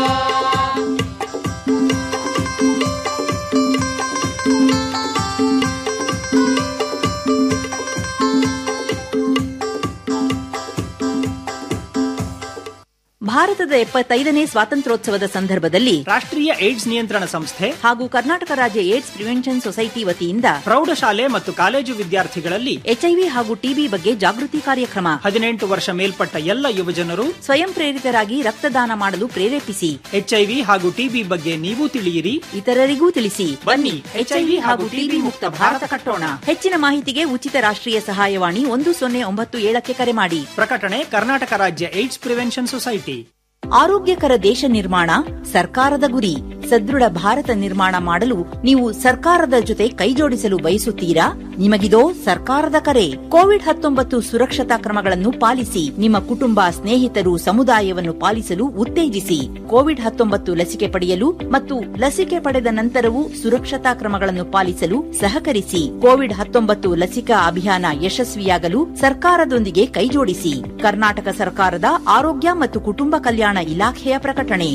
ಭಾರತದ ಎಪ್ಪತ್ತೈದನೇ ಸ್ವಾತಂತ್ರ್ಯೋತ್ಸವದ ಸಂದರ್ಭದಲ್ಲಿ ರಾಷ್ಟ್ರೀಯ ಏಡ್ಸ್ ನಿಯಂತ್ರಣ ಸಂಸ್ಥೆ ಹಾಗೂ ಕರ್ನಾಟಕ ರಾಜ್ಯ ಏಡ್ಸ್ ಪ್ರಿವೆನ್ಷನ್ ಸೊಸೈಟಿ ವತಿಯಿಂದ ಪ್ರೌಢಶಾಲೆ ಮತ್ತು ಕಾಲೇಜು ವಿದ್ಯಾರ್ಥಿಗಳಲ್ಲಿ ಎಚ್ಐವಿ ಹಾಗೂ ಟಿಬಿ ಬಗ್ಗೆ ಜಾಗೃತಿ ಕಾರ್ಯಕ್ರಮ ಹದಿನೆಂಟು ವರ್ಷ ಮೇಲ್ಪಟ್ಟ ಎಲ್ಲ ಯುವಜನರು ಸ್ವಯಂ ಪ್ರೇರಿತರಾಗಿ ರಕ್ತದಾನ ಮಾಡಲು ಪ್ರೇರೇಪಿಸಿ ಎಚ್ಐವಿ ಹಾಗೂ ಟಿಬಿ ಬಗ್ಗೆ ನೀವು ತಿಳಿಯಿರಿ ಇತರರಿಗೂ ತಿಳಿಸಿ ಬನ್ನಿ ಎಚ್ಐವಿ ಹಾಗೂ ಟಿಬಿ ಮುಕ್ತ ಭಾರತ ಕಟ್ಟೋಣ ಹೆಚ್ಚಿನ ಮಾಹಿತಿಗೆ ಉಚಿತ ರಾಷ್ಟ್ರೀಯ ಸಹಾಯವಾಣಿ ಒಂದು ಸೊನ್ನೆ ಒಂಬತ್ತು ಏಳಕ್ಕೆ ಕರೆ ಮಾಡಿ ಪ್ರಕಟಣೆ ಕರ್ನಾಟಕ ರಾಜ್ಯ ಏಡ್ಸ್ ಪ್ರಿವೆನ್ಷನ್ ಸೊಸೈಟಿ ಆರೋಗ್ಯಕರ ದೇಶ ನಿರ್ಮಾಣ ಸರ್ಕಾರದ ಗುರಿ ಸದೃಢ ಭಾರತ ನಿರ್ಮಾಣ ಮಾಡಲು ನೀವು ಸರ್ಕಾರದ ಜೊತೆ ಕೈಜೋಡಿಸಲು ಬಯಸುತ್ತೀರಾ ನಿಮಗಿದೋ ಸರ್ಕಾರದ ಕರೆ ಕೋವಿಡ್ ಹತ್ತೊಂಬತ್ತು ಸುರಕ್ಷತಾ ಕ್ರಮಗಳನ್ನು ಪಾಲಿಸಿ ನಿಮ್ಮ ಕುಟುಂಬ ಸ್ನೇಹಿತರು ಸಮುದಾಯವನ್ನು ಪಾಲಿಸಲು ಉತ್ತೇಜಿಸಿ ಕೋವಿಡ್ ಹತ್ತೊಂಬತ್ತು ಲಸಿಕೆ ಪಡೆಯಲು ಮತ್ತು ಲಸಿಕೆ ಪಡೆದ ನಂತರವೂ ಸುರಕ್ಷತಾ ಕ್ರಮಗಳನ್ನು ಪಾಲಿಸಲು ಸಹಕರಿಸಿ ಕೋವಿಡ್ ಹತ್ತೊಂಬತ್ತು ಲಸಿಕಾ ಅಭಿಯಾನ ಯಶಸ್ವಿಯಾಗಲು ಸರ್ಕಾರದೊಂದಿಗೆ ಕೈಜೋಡಿಸಿ ಕರ್ನಾಟಕ ಸರ್ಕಾರದ ಆರೋಗ್ಯ ಮತ್ತು ಕುಟುಂಬ ಕಲ್ಯಾಣ ಇಲಾಖೆಯ ಪ್ರಕಟಣೆ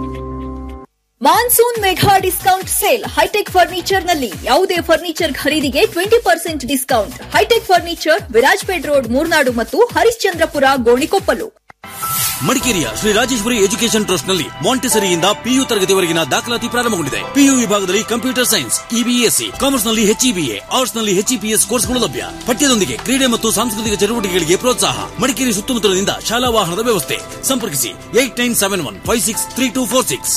monsoon mega discount sale hitech furniture ನಲ್ಲಿ ಯಾವುದೇ ಫರ್ನಿಚರ್ ಖರೀದಿಗೆ twenty percent discount hitech furniture Virajpet road Murnad ಮತ್ತು ಹರಿಶ್ಚಂದ್ರಪುರ ಗೋಣಿಕೊಪ್ಪಲು ಮಡಿಕೇರಿಯ ಶ್ರೀ ರಾಜೇಶ್ವರಿ ಎಜುಕೇಶನ್ ಟ್ರಸ್ಟ್ ನಲ್ಲಿ ಮಾಂಟೆಸರಿಯಿಂದ ಪಿಯು ತರಗತಿವರೆಗಿನ ದಾಖಲಾತಿ ಪ್ರಾರಂಭಗೊಂಡಿದೆ ಪಿಯು ವಿಭಾಗದಲ್ಲಿ ಕಂಪ್ಯೂಟರ್ ಸೈನ್ಸ್ ಇಬಿಎಸ್ಸಿ ಕಾಮರ್ಸ್ ನಲ್ಲಿ ಎಚ್ಇಬಿಎ ಆರ್ಟ್ಸ್ ನಲ್ಲಿ ಎಚ್ಇಪಿಎಸ್ ಕೋರ್ಸ್ಗಳು ಲಭ್ಯ ಪಠ್ಯದೊಂದಿಗೆ ಕ್ರೀಡೆ ಮತ್ತು ಸಾಂಸ್ಕೃತಿಕ ಚಟುವಟಿಕೆಗಳಿಗೆ ಪ್ರೋತ್ಸಾಹ ಮಡಿಕೇರಿ ಸುತ್ತಮುತ್ತಲಿನಿಂದ ಶಾಲಾ ವಾಹನದ ವ್ಯವಸ್ಥೆ ಸಂಪರ್ಕಿಸಿ eight nine seven one five six three two four six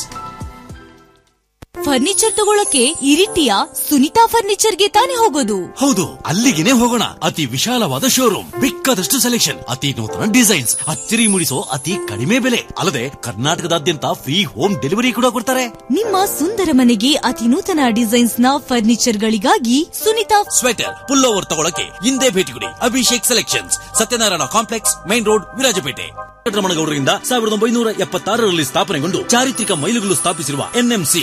furniture ತಗೊಳಕ್ಕೆ ಇರಿಟಿಯ ಸುನಿತಾ ಫರ್ನಿಚರ್ಗೆ ತಾನೇ ಹೋಗೋದು ಹೌದು ಅಲ್ಲಿಗೆನೆ ಹೋಗೋಣ ಅತಿ ವಿಶಾಲವಾದ ಶೋರೂಮ್ ಬೇಕಾದಷ್ಟು ಸೆಲೆಕ್ಷನ್ ಅತಿ ನೂತನ ಡಿಸೈನ್ಸ್ ಅಚ್ಚರಿ ಮೂಡಿಸೋ ಅತಿ ಕಡಿಮೆ ಬೆಲೆ ಅಲ್ಲದೆ ಕರ್ನಾಟಕದಾದ್ಯಂತ ಫ್ರೀ ಹೋಮ್ ಡೆಲಿವರಿ ಕೂಡ ಕೊಡ್ತಾರೆ ನಿಮ್ಮ ಸುಂದರ ಮನೆಗೆ ಅತಿ ನೂತನ ಡಿಸೈನ್ಸ್ ನ ಫರ್ನಿಚರ್ ಗಳಿಗಾಗಿ ಸುನಿತಾ ಸ್ವೆಟರ್ ಪುಲ್ ಓವರ್ ತಗೊಳಕ್ಕೆ ಹಿಂದೆ ಭೇಟಿ ಕೊಡಿ Abhishek selections Satyanarayana complex main road Virajpet ರಮಣಗೌಡರಿಂದ ಸಾವಿರದ ಒಂಬೈನೂರ ಎಪ್ಪತ್ತಾರರಲ್ಲಿ ಸ್ಥಾಪನೆಗೊಂಡು ಚಾರಿತ್ರಿಕ ಮೈಲುಗಲ್ಲು ಸ್ಥಾಪಿಸಿರುವ ಎನ್ಎಂಸಿ ಮಂಗಳೂರು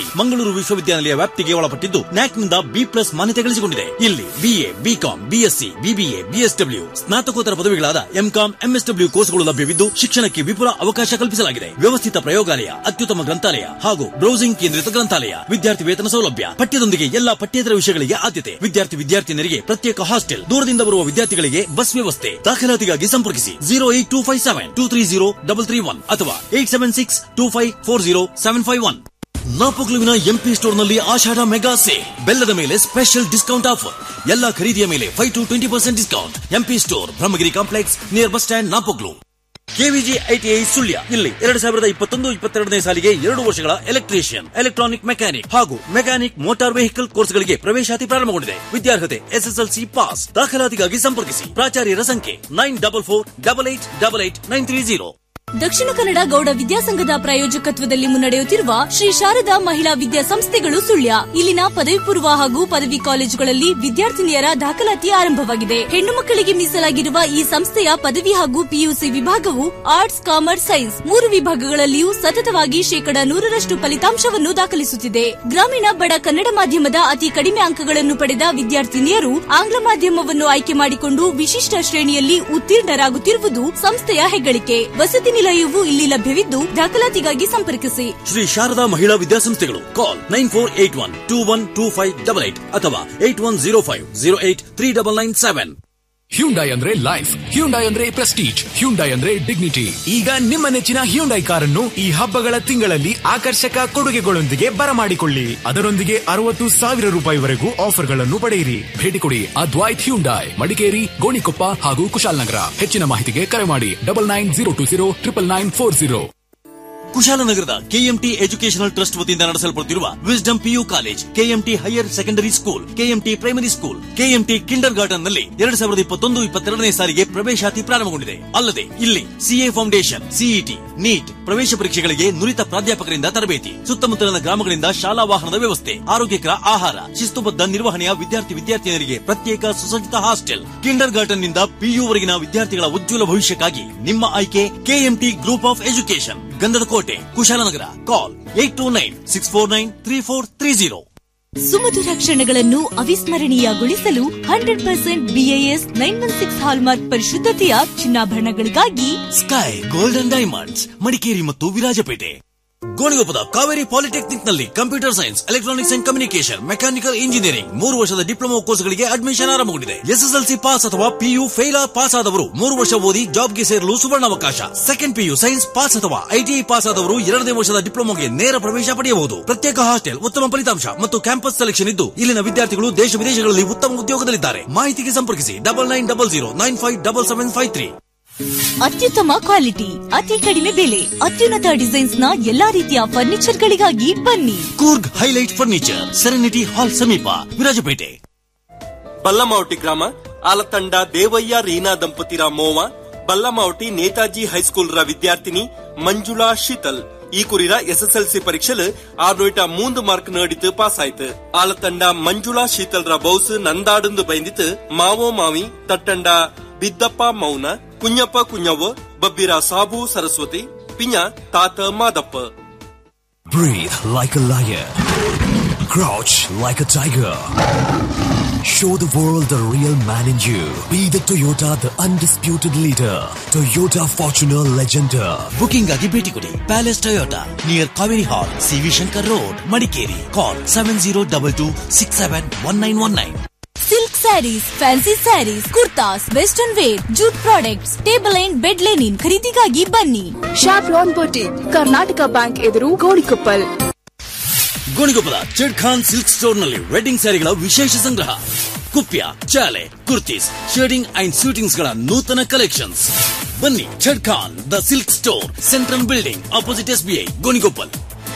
ಬೆಂಗಳೂರು ವಿಶ್ವವಿದ್ಯಾನಿಲಯ ವ್ಯಾಪ್ತಿಗೆ ಒಳಪಟ್ಟಿದ್ದು ನ್ಯಾಕ್ನಿಂದ ಬಿ ಪ್ಲಸ್ ಮಾನ್ಯತೆ ಗಳಿಸಿಕೊಂಡಿದೆ ಇಲ್ಲಿ BA BCom BSc BBA BSW ಸ್ನಾತಕೋತ್ತರ ಪದವಿಗಳಾದ ಎಂಕಾಂ ಎಂಎಸ್ಡಬ್ಲ್ಯೂ ಕೋರ್ಸ್ಗಳು ಲಭ್ಯವಿದ್ದು ಶಿಕ್ಷಣಕ್ಕೆ ವಿಪುಲ ಅವಕಾಶ ಕಲ್ಪಿಸಲಾಗಿದೆ ವ್ಯವಸ್ಥಿತ ಪ್ರಯೋಗಾಲಯ ಅತ್ಯುತ್ತಮ ಗ್ರಂಥಾಲಯ ಹಾಗೂ ಬ್ರೌಸಿಂಗ್ ಕೇಂದ್ರಿತ ಗ್ರಂಥಾಲಯ ವಿದ್ಯಾರ್ಥಿ ವೇತನ ಸೌಲಭ್ಯ ಪಠ್ಯದೊಂದಿಗೆ ಎಲ್ಲಾ ಪಠ್ಯೇತರ ವಿಷಯಗಳಿಗೆ ಆದ್ಯತೆ ವಿದ್ಯಾರ್ಥಿ ವಿದ್ಯಾರ್ಥಿನಿಯರಿಗೆ ಪ್ರತ್ಯೇಕ ಹಾಸ್ಟೆಲ್ ದೂರದಿಂದ ಬರುವ ವಿದ್ಯಾರ್ಥಿಗಳಿಗೆ ಬಸ್ ವ್ಯವಸ್ಥೆ ದಾಖಲಾತಿಗಾಗಿ ಸಂಪರ್ಕಿಸಿ zero eight two five seven two three zero double three one ಅಥವಾ eight seven six two five four zero seven five one ನಾಪೋಕ್ಲುವಿನ ಎಂಪಿ ಸ್ಟೋರ್ ನಲ್ಲಿ ಆಷಾಢ ಮೆಗಾ ಸೇ ಬೆಲ್ಲದ ಮೇಲೆ ಸ್ಪೆಷಲ್ ಡಿಸ್ಕೌಂಟ್ ಆಫರ್ ಎಲ್ಲ ಖರೀದಿಯ ಮೇಲೆ five to twenty percent discount MP store Brahmagiri complex near bus stand Napoklu KVG ITI Sullia ಇಲ್ಲಿ ಎರಡು ಸಾವಿರದ ಇಪ್ಪತ್ತೊಂದು ಇಪ್ಪತ್ತೆರಡನೇ ಸಾಲಿಗೆ ಎರಡು ವರ್ಷಗಳ ಎಲೆಕ್ಟ್ರಿಷಿಯನ್ ಎಲೆಕ್ಟ್ರಾನಿಕ್ ಮೆಕ್ಯಾನಿಕ್ ಹಾಗೂ ಮೆಕ್ಯಾನಿಕ್ ಮೋಟಾರ್ ವೆಹಿಕಲ್ ಕೋರ್ಸ್ಗಳಿಗೆ ಪ್ರವೇಶಾತಿ ಪ್ರಾರಂಭಗೊಂಡಿದೆ ವಿದ್ಯಾರ್ಹತೆ ಎಸ್ಎಸ್ಎಲ್ಸಿ ಪಾಸ್ ದಾಖಲಾತಿಗಾಗಿ ಸಂಪರ್ಕಿಸಿ ಪ್ರಾಚಾರ್ಯರ ಸಂಖ್ಯೆ nine double four double eight double eight nine three zero Dakshina Kannada Gowda ವಿದ್ಯಾಸಂಘದ ಪ್ರಾಯೋಜಕತ್ವದಲ್ಲಿ ಮುನ್ನಡೆಯುತ್ತಿರುವ Shri Sharada ಮಹಿಳಾ ವಿದ್ಯಾಸಂಸ್ಥೆಗಳು ಸುಳ್ಯ ಇಲ್ಲಿನ ಪದವಿ ಪೂರ್ವ ಹಾಗೂ ಪದವಿ ಕಾಲೇಜುಗಳಲ್ಲಿ ವಿದ್ಯಾರ್ಥಿನಿಯರ ದಾಖಲಾತಿ ಆರಂಭವಾಗಿದೆ ಹೆಣ್ಣು ಮಕ್ಕಳಿಗೆ ಮೀಸಲಾಗಿರುವ ಈ ಸಂಸ್ಥೆಯ ಪದವಿ ಹಾಗೂ ಪಿಯುಸಿ ವಿಭಾಗವು ಆರ್ಟ್ಸ್ ಕಾಮರ್ಸ್ ಸೈನ್ಸ್ ಮೂರು ವಿಭಾಗಗಳಲ್ಲಿಯೂ ಸತತವಾಗಿ ಶೇಕಡ ನೂರರಷ್ಟು ಫಲಿತಾಂಶವನ್ನು ದಾಖಲಿಸುತ್ತಿದೆ ಗ್ರಾಮೀಣ ಬಡ ಕನ್ನಡ ಮಾಧ್ಯಮದ ಅತಿ ಕಡಿಮೆ ಅಂಕಗಳನ್ನು ಪಡೆದ ವಿದ್ಯಾರ್ಥಿನಿಯರು ಆಂಗ್ಲ ಮಾಧ್ಯಮವನ್ನು ಆಯ್ಕೆ ಮಾಡಿಕೊಂಡು ವಿಶಿಷ್ಟ ಶ್ರೇಣಿಯಲ್ಲಿ ಉತ್ತೀರ್ಣರಾಗುತ್ತಿರುವುದು ಸಂಸ್ಥೆಯ ಹೆಗ್ಗಳಿಕೆ ವಸತಿ ನಿಲಯವು ಇಲ್ಲಿ ಲಭ್ಯವಿದ್ದು ದಾಖಲಾತಿಗಾಗಿ ಸಂಪರ್ಕಿಸಿ ಶ್ರೀ ಶಾರದಾ ಮಹಿಳಾ ವಿದ್ಯಾಸಂಸ್ಥೆಗಳು call nine four eight one two one two five double eight ಅಥವಾ eight one zero five zero eight three double nine seven Hyundai ಅಂದ್ರೆ ಲೈಫ್ ಹ್ಯುಂಡೈ ಅಂದ್ರೆ ಪ್ರೆಸ್ಟೀಜ್ ಹ್ಯುಂಡೈ ಅಂದ್ರೆ ಡಿಗ್ನಿಟಿ ಈಗ ನಿಮ್ಮ ನೆಚ್ಚಿನ ಹ್ಯುಂಡೈ ಕಾರನ್ನು ಈ ಹಬ್ಬಗಳ ತಿಂಗಳಲ್ಲಿ ಆಕರ್ಷಕ ಕೊಡುಗೆಗಳೊಂದಿಗೆ ಬರಮಾಡಿಕೊಳ್ಳಿ ಅದರೊಂದಿಗೆ ಅರವತ್ತು ಸಾವಿರ ರೂಪಾಯಿವರೆಗೂ ಆಫರ್ಗಳನ್ನು ಪಡೆಯಿರಿ ಭೇಟಿ ಕೊಡಿ ಅದ್ವೈತ್ ಹ್ಯುಂಡೈ ಮಡಿಕೇರಿ ಗೋಣಿಕೊಪ್ಪ ಹಾಗೂ ಕುಶಾಲನಗರ ಹೆಚ್ಚಿನ ಮಾಹಿತಿಗೆ ಕರೆ ಮಾಡಿ double nine zero two zero triple nine four zero ಕುಶಾಲನಗರದ ಕೆಎಂಟಿ ಎಜುಕೇಶನಲ್ ಟ್ರಸ್ಟ್ ವತಿಯಿಂದ ನಡೆಸಲ್ಪಡುತ್ತಿರುವ wisdom PU college KMT higher secondary school KMT primary school KMT kindergarten ನಲ್ಲಿ ಎರಡ್ ಸಾವಿರದ ಇಪ್ಪತ್ತೊಂದು ಇಪ್ಪತ್ತೆರಡನೇ ಸಾಲಿಗೆ ಪ್ರವೇಶಾತಿ ಪ್ರಾರಂಭಗೊಂಡಿದೆ ಅಲ್ಲದೆ ಇಲ್ಲಿ ಸಿಎ ಫೌಂಡೇಶನ್ ಸಿಇಟಿ ನೀಟ್ ಪ್ರವೇಶ ಪರೀಕ್ಷೆಗಳಿಗೆ ನುರಿತ ಪ್ರಾಧ್ಯಾಪಕರಿಂದ ತರಬೇತಿ ಸುತ್ತಮುತ್ತಲಿನ ಗ್ರಾಮಗಳಿಂದ ಶಾಲಾ ವಾಹನದ ವ್ಯವಸ್ಥೆ ಆರೋಗ್ಯಕರ ಆಹಾರ ಶಿಸ್ತುಬದ್ಧ ನಿರ್ವಹಣೆಯ ವಿದ್ಯಾರ್ಥಿ ವಿದ್ಯಾರ್ಥಿನಿಯರಿಗೆ ಪ್ರತ್ಯೇಕ ಸುಸಜ್ಜಿತ ಹಾಸ್ಟೆಲ್ ಕಿಂಡರ್ ಗಾರ್ಡನ್ ನಿಂದ ಪಿಯು ವರೆಗಿನ ವಿದ್ಯಾರ್ಥಿಗಳ ಉಜ್ವಲ ಭವಿಷ್ಯಕ್ಕಾಗಿ ನಿಮ್ಮ ಆಯ್ಕೆ ಕೆಎಂಟಿ ಗ್ರೂಪ್ ಆಫ್ ಎಜುಕೇಶನ್ ಗಂಧದ ಕೋಟೆ Kushalnagar call eight two nine six four nine three four three zero ಸುಮಧುರ ಕ್ಷಣಗಳನ್ನು ಅವಿಸ್ಮರಣೀಯಗೊಳಿಸಲು hundred percent BAS nine one six hallmark ಪರಿಶುದ್ಧತೆಯ ಚಿನ್ನಾಭರಣಗಳಿಗಾಗಿ ಸ್ಕೈ ಗೋಲ್ಡನ್ ಡೈಮಂಡ್ಸ್ ಮಡಿಕೇರಿ ಮತ್ತು ವಿರಾಜಪೇಟೆ ಗೋಣಿಗೊಪ್ಪದ ಕಾವೇರಿ ಪಾಲಿಟೆಕ್ನಿಕ್ ನಲ್ಲಿ computer science electronics and communication mechanical engineering ಮೂರು ವರ್ಷದ ಡಿಪ್ಲೊಮಾ ಕೋರ್ಸ್ಗಳಿಗೆ ಅಡ್ಮಿಷನ್ ಆರಂಭಗೊಂಡಿದೆ ಎಸ್ಎಸ್ಎಲ್ಸಿ ಪಾಸ್ ಅಥವಾ ಪಿಯು ಫೇಲ್ ಪಾಸ್ ಆದವರು ಮೂರು ವರ್ಷ ಓದಿ ಜಾಬ್ಗೆ ಸೇರಲು ಸುವರ್ಣಾವಕಾಶ ಸೆಕೆಂಡ್ ಪಿಯು ಸೈನ್ಸ್ ಪಾಸ್ ಅಥವಾ ಐಟಿಐ ಪಾಸ್ ಆದವರು ಎರಡನೇ ವರ್ಷದ ಡಿಪ್ಲೊಮಾಗೆ ನೇರ ಪ್ರವೇಶ ಪಡೆಯಬಹುದು ಪ್ರತ್ಯೇಕ ಹಾಸ್ಟೆಲ್ ಉತ್ತಮ ಫಲಿತಾಂಶ ಮತ್ತು ಕ್ಯಾಂಪಸ್ ಸೆಲೆಕ್ಷನ್ ಇದ್ದು ಇಲ್ಲಿನ ವಿದ್ಯಾರ್ಥಿಗಳು ದೇಶ ವಿದೇಶಗಳಲ್ಲಿ ಉತ್ತಮ ಉದ್ಯೋಗದಲ್ಲಿದ್ದಾರೆ ಮಾಹಿತಿಗೆ ಸಂಪರ್ಕಿಸಿ double nine double zero nine five double seven five three ಅತ್ಯುತ್ತಮ ಕ್ವಾಲಿಟಿ ಅತಿ ಕಡಿಮೆ ಬೆಲೆ ಅತ್ಯುನ್ನತ ಡಿಸೈನ್ಸ್ ನ ಎಲ್ಲಾ ರೀತಿಯ ಫರ್ನಿಚರ್ ಗಳಿಗಾಗಿ ಬನ್ನಿ Coorg highlight furniture serenity hall ಸಮೀಪ ವಿರಾಜಪೇಟೆ ಬಲ್ಲಮಾವಟಿ ಗ್ರಾಮ ಆಲತಂಡ ದೇವಯ್ಯ ರೀನಾ ದಂಪತಿರ ಮೋವ ಬಲ್ಲಮಾವಟಿ ನೇತಾಜಿ ಹೈಸ್ಕೂಲ್ ರ ವಿದ್ಯಾರ್ಥಿನಿ ಮಂಜುಳಾ ಶೀತಲ್ ಈ ಕುರಿರ ಎಸ್ಎಸ್ಎಲ್ಸಿ ಪರೀಕ್ಷೆಲ್ ಆರ್ನೂಟ ಮೂಂದು ಮಾರ್ಕ್ ನೀಡಿತು ಪಾಸ್ ಆಯ್ತು ಆಲತಂಡ ಮಂಜುಳಾ ಶೀತಲ್ ರ ಬೌಸ್ ನಂದಾಡುಂದು ಬೈಂದಿತ್ತು ಮಾವೋ ಮಾವಿ ತಟ್ಟಂಡ ಬಿದ್ದಪ್ಪ ಮೌನ ಕುഞ്ഞಪ್ಪ ಕುഞ്ഞವ್ವ ಬಬ್ಬಿರ ಸಾಬು ಸರಸ್ವತಿ ಪಿಂಜ ತಾತ Madappa Breathe like a lion. Crouch like a tiger. Show the world the real man in you. Be the Toyota, the undisputed leader. Toyota Fortuner Legender. Booking ಆಗಿ ಭೇಟಿ ಕೊಡಿ palace Toyota near Kaveri hall CV Shankar road Madikeri call seven zero double two six seven one nine one nine silk sarees fancy sarees kurtas western wear jute products table and bed linen ಖರೀದಿಗಾಗಿ ಬನ್ನಿ ಶಾಪ್ರಾನ್ ಬೊಟಿಕ್ ಕರ್ನಾಟಕ ಬ್ಯಾಂಕ್ ಎದುರು ಗೋಣಿಕೊಪ್ಪಲ್ ಗೋಣಿಗೊಪ್ಪದ ಚೆಡ್ ಖಾನ್ ಸಿಲ್ಕ್ ಸ್ಟೋರ್ ನಲ್ಲಿ ವೆಡ್ಡಿಂಗ್ ಸ್ಯಾರಿಗಳ ವಿಶೇಷ ಸಂಗ್ರಹ ಕುಪ್ಯ ಚಾಲೆ ಕುರ್ತೀಸ್ ಶೇಡಿಂಗ್ ಅಂಡ್ ಶೂಟಿಂಗ್ಸ್ ಗಳ ನೂತನ ಕಲೆಕ್ಷನ್ಸ್ ಬನ್ನಿ Chad Khan the silk store central building opposite SBI Gonikoppal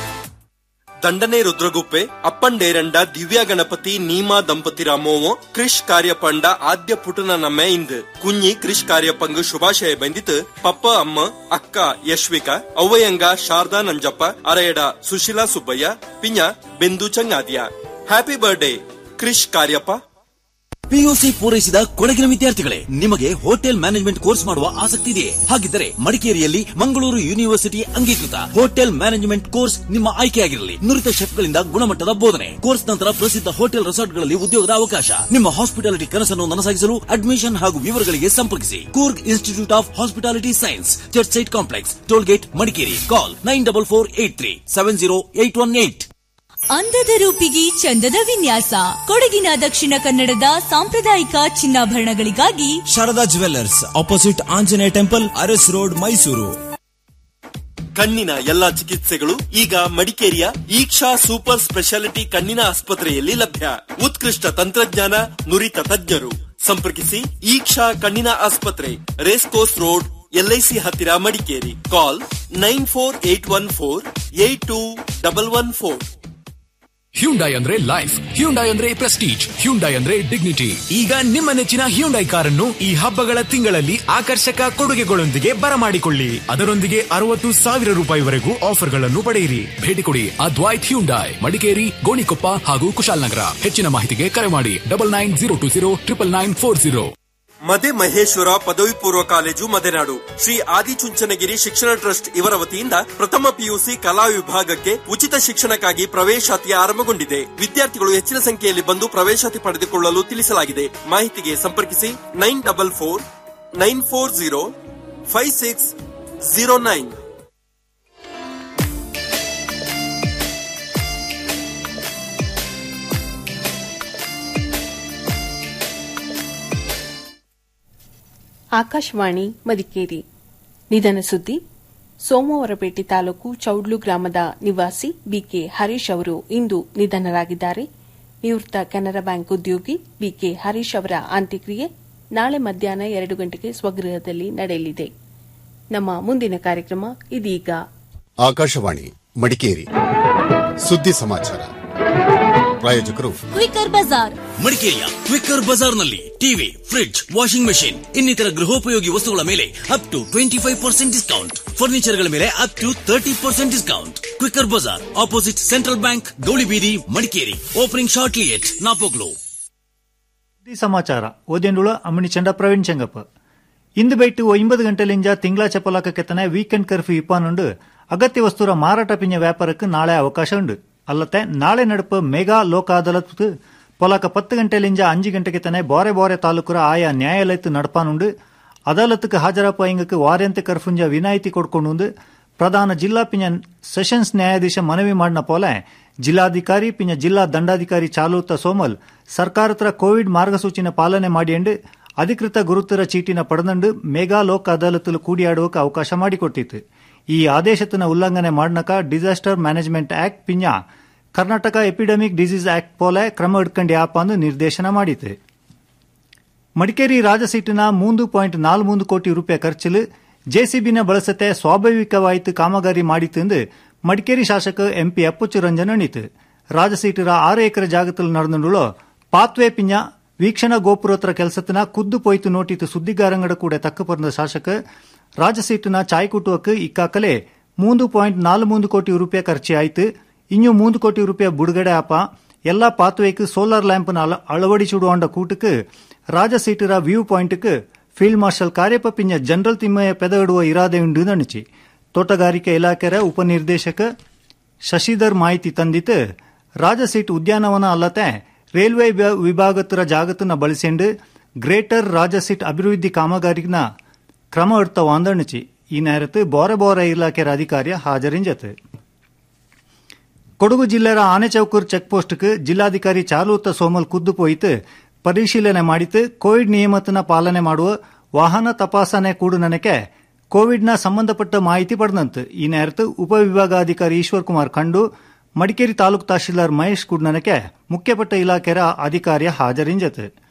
ದಂಡನೆ ರುದ್ರಗುಪ್ಪೆ ಅಪ್ಪಂಡೇರಂಡ ದಿವ್ಯ ಗಣಪತಿ ನೀಮಾ ದಂಪತಿರ ಮೋವೋ ಕ್ರಿಶ್ ಕಾರ್ಯಪಂಡ ಆದ್ಯ ಪುಟನ ನಮ್ಮೆ ಇಂದು ಕುഞ്ഞി ಕ್ರಿಶ್ ಕಾರ್ಯಪಂಗ್ ಶುಭಾಶಯ ಬಂದಿತ್ತು ಪಪ್ಪ ಅಮ್ಮ ಅಕ್ಕ ಯಶ್ವಿಕಾ ಅವ್ವಯ್ಯಂಗ ಶಾರದಾ ನಂಜಪ್ಪ ಅರಯಡ ಸುಶೀಲಾ ಸುಬ್ಬಯ್ಯ ಪಿಂಜ ಬೆಂದು ಚಂಗಾದ್ಯ happy birthday Krish Kariappa PUC ಪೂರೈಸಿದ ಕೊಡಗಿನ ವಿದ್ಯಾರ್ಥಿಗಳೇ ನಿಮಗೆ ಹೋಟೆಲ್ ಮ್ಯಾನೇಜ್ಮೆಂಟ್ ಕೋರ್ಸ್ ಮಾಡುವ ಆಸಕ್ತಿ ಇದೆಯೇ ಹಾಗಿದ್ದರೆ ಮಡಿಕೇರಿಯಲ್ಲಿ ಮಂಗಳೂರು ಯೂನಿವರ್ಸಿಟಿ ಅಂಗೀಕೃತ ಹೋಟೆಲ್ ಮ್ಯಾನೇಜ್ಮೆಂಟ್ ಕೋರ್ಸ್ ನಿಮ್ಮ ಆಯ್ಕೆಯಾಗಿರಲಿ ನುರಿತ ಶೆಫ್ಗಳಿಂದ ಗುಣಮಟ್ಟದ ಬೋಧನೆ ಕೋರ್ಸ್ ನಂತರ ಪ್ರಸಿದ್ಧ ಹೋಟೆಲ್ ರೆಸಾರ್ಟ್ಗಳಲ್ಲಿ ಉದ್ಯೋಗದ ಅವಕಾಶ ನಿಮ್ಮ ಹಾಸ್ಪಿಟಾಲಿಟಿ ಕನಸನ್ನು ನನಸಾಗಿಸಲು ಅಡ್ಮಿಷನ್ ಹಾಗೂ ವಿವರಗಳಿಗೆ ಸಂಪರ್ಕಿಸಿ Coorg institute of hospitality science church side complex tollgate Madikeri call nine double four eight three seven zero eight one eight ಅಂದದ ರೂಪಿಗೆ ಚಂದದ ವಿನ್ಯಾಸ ಕೊಡಗಿನ ದಕ್ಷಿಣ ಕನ್ನಡದ ಸಾಂಪ್ರದಾಯಿಕ ಚಿನ್ನಾಭರಣಗಳಿಗಾಗಿ Sharada jewellers opposite Anjaneya temple Aras road Mysuru ಕಣ್ಣಿನ ಎಲ್ಲಾ ಚಿಕಿತ್ಸೆಗಳು ಈಗ ಮಡಿಕೇರಿಯ ಈಕ್ಷಾ ಸೂಪರ್ ಸ್ಪೆಷಾಲಿಟಿ ಕಣ್ಣಿನ ಆಸ್ಪತ್ರೆಯಲ್ಲಿ ಲಭ್ಯ ಉತ್ಕೃಷ್ಟ ತಂತ್ರಜ್ಞಾನ ನುರಿತ ತಜ್ಞರು ಸಂಪರ್ಕಿಸಿ ಈಕ್ಷಾ ಕಣ್ಣಿನ ಆಸ್ಪತ್ರೆ ರೇಸ್ ಕೋರ್ಸ್ ರೋಡ್ ಎಲ್ಐಸಿ ಹತ್ತಿರ Madikeri call nine four eight one four eight two double one four Hyundai ಅಂದ್ರೆ ಲೈಫ್ ಹ್ಯುಂಡೈ ಅಂದ್ರೆ ಪ್ರೆಸ್ಟೀಜ್ ಹ್ಯುಂಡೈ ಅಂದ್ರೆ ಡಿಗ್ನಿಟಿ ಈಗ ನಿಮ್ಮ ನೆಚ್ಚಿನ ಹ್ಯುಂಡೈ ಕಾರನ್ನು ಈ ಹಬ್ಬಗಳ ತಿಂಗಳಲ್ಲಿ ಆಕರ್ಷಕ ಕೊಡುಗೆಗಳೊಂದಿಗೆ ಬರಮಾಡಿಕೊಳ್ಳಿ ಅದರೊಂದಿಗೆ ಅರವತ್ತು ಸಾವಿರ ರೂಪಾಯಿವರೆಗೂ ಆಫರ್ಗಳನ್ನು ಪಡೆಯಿರಿ ಭೇಟಿ ಕೊಡಿ ಅದ್ವೈತ್ ಹ್ಯುಂಡೈ ಮಡಿಕೇರಿ ಗೋಣಿಕೊಪ್ಪ ಹಾಗೂ ಕುಶಾಲನಗರ ಹೆಚ್ಚಿನ ಮಾಹಿತಿಗೆ ಕರೆ ಮಾಡಿ double nine zero two zero triple nine four zero ಮದೆ ಮಹೇಶ್ವರ ಪದವಿ ಪೂರ್ವ ಕಾಲೇಜು ಮದೆನಾಡು ಶ್ರೀ ಆದಿಚುಂಚನಗಿರಿ ಶಿಕ್ಷಣ ಟ್ರಸ್ಟ್ ಇವರ ವತಿಯಿಂದ ಪ್ರಥಮ ಪಿಯುಸಿ ಕಲಾ ವಿಭಾಗಕ್ಕೆ ಉಚಿತ ಶಿಕ್ಷಣಕ್ಕಾಗಿ ಪ್ರವೇಶಾತಿ ಆರಂಭಗೊಂಡಿದೆ ವಿದ್ಯಾರ್ಥಿಗಳು ಹೆಚ್ಚಿನ ಸಂಖ್ಯೆಯಲ್ಲಿ ಬಂದು ಪ್ರವೇಶಾತಿ ಪಡೆದುಕೊಳ್ಳಲು ತಿಳಿಸಲಾಗಿದೆ ಮಾಹಿತಿಗೆ ಸಂಪರ್ಕಿಸಿ nine double four nine four zero five six zero nine Akashvani Madikeri ನಿಧನ ಸುದ್ದಿ ಸೋಮವಾರಪೇಟೆ ತಾಲೂಕು ಚೌಡ್ಲು ಗ್ರಾಮದ ನಿವಾಸಿ ಬಿಕೆ ಹರೀಶ್ ಅವರು ಇಂದು ನಿಧನರಾಗಿದ್ದಾರೆ ನಿವೃತ್ತ ಕೆನರಾ ಬ್ಯಾಂಕ್ ಉದ್ಯೋಗಿ ಬಿಕೆ ಹರೀಶ್ ಅವರ ಅಂತ್ಯಕ್ರಿಯೆ ನಾಳೆ ಮಧ್ಯಾಹ್ನ ಎರಡು ಗಂಟೆಗೆ ಸ್ವಗೃಹದಲ್ಲಿ ನಡೆಯಲಿದೆ ನಮ್ಮ ಮುಂದಿನ ಕಾರ್ಯಕ್ರಮ ಇದೀಗ ಆಕಾಶವಾಣಿ ಮಡಿಕೇರಿ ಸುದ್ದಿ ಸಮಾಚಾರ ಪ್ರಾಯೋಜಕರು ಕ್ವಿಕರ್ ಬಜಾರ್ ಮಡಿಕೇರಿಯ ಕ್ವಿಕ್ಕರ್ ಬಜಾರ್ನಲ್ಲಿ ಟಿವಿ ಫ್ರಿಡ್ಜ್ ವಾಷಿಂಗ್ ಮೆಷಿನ್ ಇನ್ನಿತರ ಗೃಹೋಪಯೋಗಿ ವಸ್ತುಗಳ ಮೇಲೆ up to twenty five percent discount ಫರ್ನಿಚರ್ಗಳ ಮೇಲೆ up to thirty percent discount quicker bazaar opposite central bank Gowlibeedi Madikeri opening shortly at Napoklu ಸುದ್ದಿ ಸಮಾಚಾರ ಓದೆಂಡುಳ ಅಮ್ಮಣಿ ಚಂಡ ಪ್ರವೀಣ್ ಚೆಂಗಪ್ಪ ಇಂದು ಬೈಟ್ ಒಂಬತ್ತು ಗಂಟೆಲಿಂದ ತಿಂಗಳ ಚಪಲಾಕ ಕೆತ್ತನೆ ವೀಕೆಂಡ್ ಕರ್ಫ್ಯೂ ಇಪ್ಪಾನುಂಡು ಅಗತ್ಯ ವಸ್ತುರ ಮಾರಾಟ ಪಿಂಜ ವ್ಯಾಪಾರಕ್ಕೆ ನಾಳೆ ಅವಕಾಶ ಉಂಡು ಅಲ್ಲದೆ ನಾಳೆ ನಡುಪ ಮೆಗಾ ಲೋಕ ಅದಾಲತ್ ಪೊಲಾಕ ಪತ್ತು ಗಂಟೆಲಿಂದ ಅಂಜು ಗಂಟೆಗೆ ತನೆ ಬೋರೆ ಬೋರೆ ತಾಲೂಕುರ ಆಯಾ ನ್ಯಾಯಾಲಯತ್ತು ನಡಪಾನುಂಡು ಅದಾಲತ್ಗೆ ಹಾಜರಾಪ ಇಂಗಕ್ಕೆ ವಾರ್ಯಂತ ಕರ್ಫುಂಜ ವಿನಾಯಿತಿ ಕೊಡ್ಕೊಂಡು ಪ್ರಧಾನ ಜಿಲ್ಲಾ ಪಿಂಜ ಸೆಷನ್ಸ್ ನ್ಯಾಯಾಧೀಶ ಮನವಿ ಮಾಡಿನ ಪೋಲೆ ಜಿಲ್ಲಾಧಿಕಾರಿ ಪಿಂಜ ಜಿಲ್ಲಾ ದಂಡಾಧಿಕಾರಿ ಚಾಲೂತ ಸೋಮಲ್ ಸರ್ಕಾರತ್ರ ಕೋವಿಡ್ ಮಾರ್ಗಸೂಚಿನ ಪಾಲನೆ ಮಾಡಿಯಂಡು ಅಧಿಕೃತ ಗುರುತರ ಚೀಟಿನ ಪಡೆದಂಡು ಮೆಗಾ ಲೋಕ್ ಅದಾಲತ್ಲು ಕೂಡಿಯಾಡುವಕ್ಕೆ ಅವಕಾಶ ಮಾಡಿಕೊಟ್ಟಿತ್ತು ಈ ಆದೇಶತನ ಉಲ್ಲಂಘನೆ ಮಾಡ್ನಕ ಡಿಸಾಸ್ಟರ್ ಮ್ಯಾನೇಜ್ಮೆಂಟ್ ಆಕ್ಟ್ ಪಿಂಜ ಕರ್ನಾಟಕ ಎಪಿಡೆಮಿಕ್ ಡಿಸೀಸ್ ಆಕ್ಟ್ ಪೋಲೆ ಕ್ರಮ ಹಿಡ್ಕೊಂಡು ಯಾಪ ಅಂದು ನಿರ್ದೇಶನ ಮಾಡಿತು ಮಡಿಕೇರಿ ರಾಜಸೀಟಿನ ಮೂಂದು ಪಾಯಿಂಟ್ ನಾಲ್ ಮೂಂದು ಕೋಟಿ ರೂಪಾಯಿ ಖರ್ಚಲು ಜೆಸಿಬಿನ ಬಳಸತೆ ಸ್ವಾಭಾವಿಕವಾಯಿತು ಕಾಮಗಾರಿ ಮಾಡಿತು ಎಂದು ಮಡಿಕೇರಿ ಶಾಸಕ ಎಂಪಿ ಅಪ್ಪುಚ್ಚು ರಂಜನ್ ಅಣಿತು ರಾಜಸೀಟರ ಆರು ಎಕರೆ ಜಾಗದಲ್ಲಿ ನಡೆದುಂಡುಳು ಪಾತ್ವೆ ಪಿಂಜ ವೀಕ್ಷಣಾ ಗೋಪುರೋತ್ತರ ಕೆಲಸತನ ಕುದ್ದು ಪೋಯ್ತು ನೋಟಿತು ಸುದ್ದಿಗಾರಂಗಡ ಕೂಡ ತಕ್ಕ ಪರ್ದ ಶಾಸಕ ರಾಜಸೀಟಿನ ಚಾಯ್ ಕುಟುವಕ್ಕೆ ಇಕ್ಕಾಕಲೆ ಮೂಂದು ಪಾಯಿಂಟ್ ನಾಲ್ ಮೂಂದು ಕೋಟಿ ರೂಪಾಯಿ ಖರ್ಚು ಆಯ್ತು ಇನ್ನೂ ಮೂಂದು ಕೋಟಿ ರೂಪಾಯಿ ಬಿಡುಗಡೆ ಆಪ ಎಲ್ಲಾ ಪಾತ್ವೇக்கு ಸೋಲಾರ್ ಲ್ಯಾಂಪ್ನ ಅಳವಡಿಸಿಡುವಂಡ ಕೂಟಕ್ಕೆ ರಾಜಸೀಟರ ವ್ಯೂ ಪಾಯಿಂಟ್க்கு ಫೀಲ್ಡ್ ಮಾರ್ಷಲ್ ಕಾರ್ಯಪ್ಪ ಪಿಂಜ ಜನರಲ್ ತಿಮ್ಮಯ್ಯ ಪೆದಗಿಡುವ ಇರಾದೆ ಉಂಡು ನಣಿಚಿ ತೋಟಗಾರಿಕೆ ಇಲಾಖೆರ ಉಪನಿರ್ದೇಶಕ ಶಶಿಧರ್ ಮಾಹಿತಿ ತಂದಿತ್ತು ರಾಜಸೀಟ್ ಉದ್ಯಾನವನ ಅಲ್ಲದೆ ರೈಲ್ವೆ ವಿಭಾಗತರ ಜಾಗತನ ಬಳಸಿಂಡು ಗ್ರೇಟರ್ ರಾಜಸೀಟ್ ಅಭಿವೃದ್ಧಿ ಕಾಮಗಾರಿನ ಕ್ರಮ எடுத்த வாந்தணிச்சு இந்நேரத்து போர போர இலாಖೆರ ಅಧಿಕಾರಿ ಹಾಜರಿಂಜತ್ ಕೊಡಗು ಜಿಲ್ಲೆಯ ಆನೆಚೌಕೂರ್ ಚೆಕ್ ಪೋಸ್ಟ್ಗೆ ಜಿಲ್ಲಾಧಿಕಾರಿ ಚಾಲೂತ ಸೋಮಲ್ ಖುದ್ದು ಪೋಯಿತು ಪರಿಶೀಲನೆ ಮಾಡಿತು ಕೋವಿಡ್ ನಿಯಮತನ ಪಾಲನೆ ಮಾಡುವ ವಾಹನ ತಪಾಸಣೆ ಕೂಡು ನನಗೆ ಕೋವಿಡ್ನ ಸಂಬಂಧಪಟ್ಟ ಮಾಹಿತಿ ಪಡೆದಂತು ಈ ನೇರತ್ತು ಉಪವಿಭಾಗಾಧಿಕಾರಿ ಈಶ್ವರ್ ಕುಮಾರ್ ಖಂಡು ಮಡಿಕೇರಿ ತಾಲೂಕು ತಹಶೀಲ್ದಾರ್ ಮಹೇಶ್ ಕುಡ್ನನಕ್ಕೆ ಮುಖ್ಯಪಟ್ಟ ಇಲಾಖೆಯ ಅಧಿಕಾರಿಯ ಹಾಜರಿಂಜತ್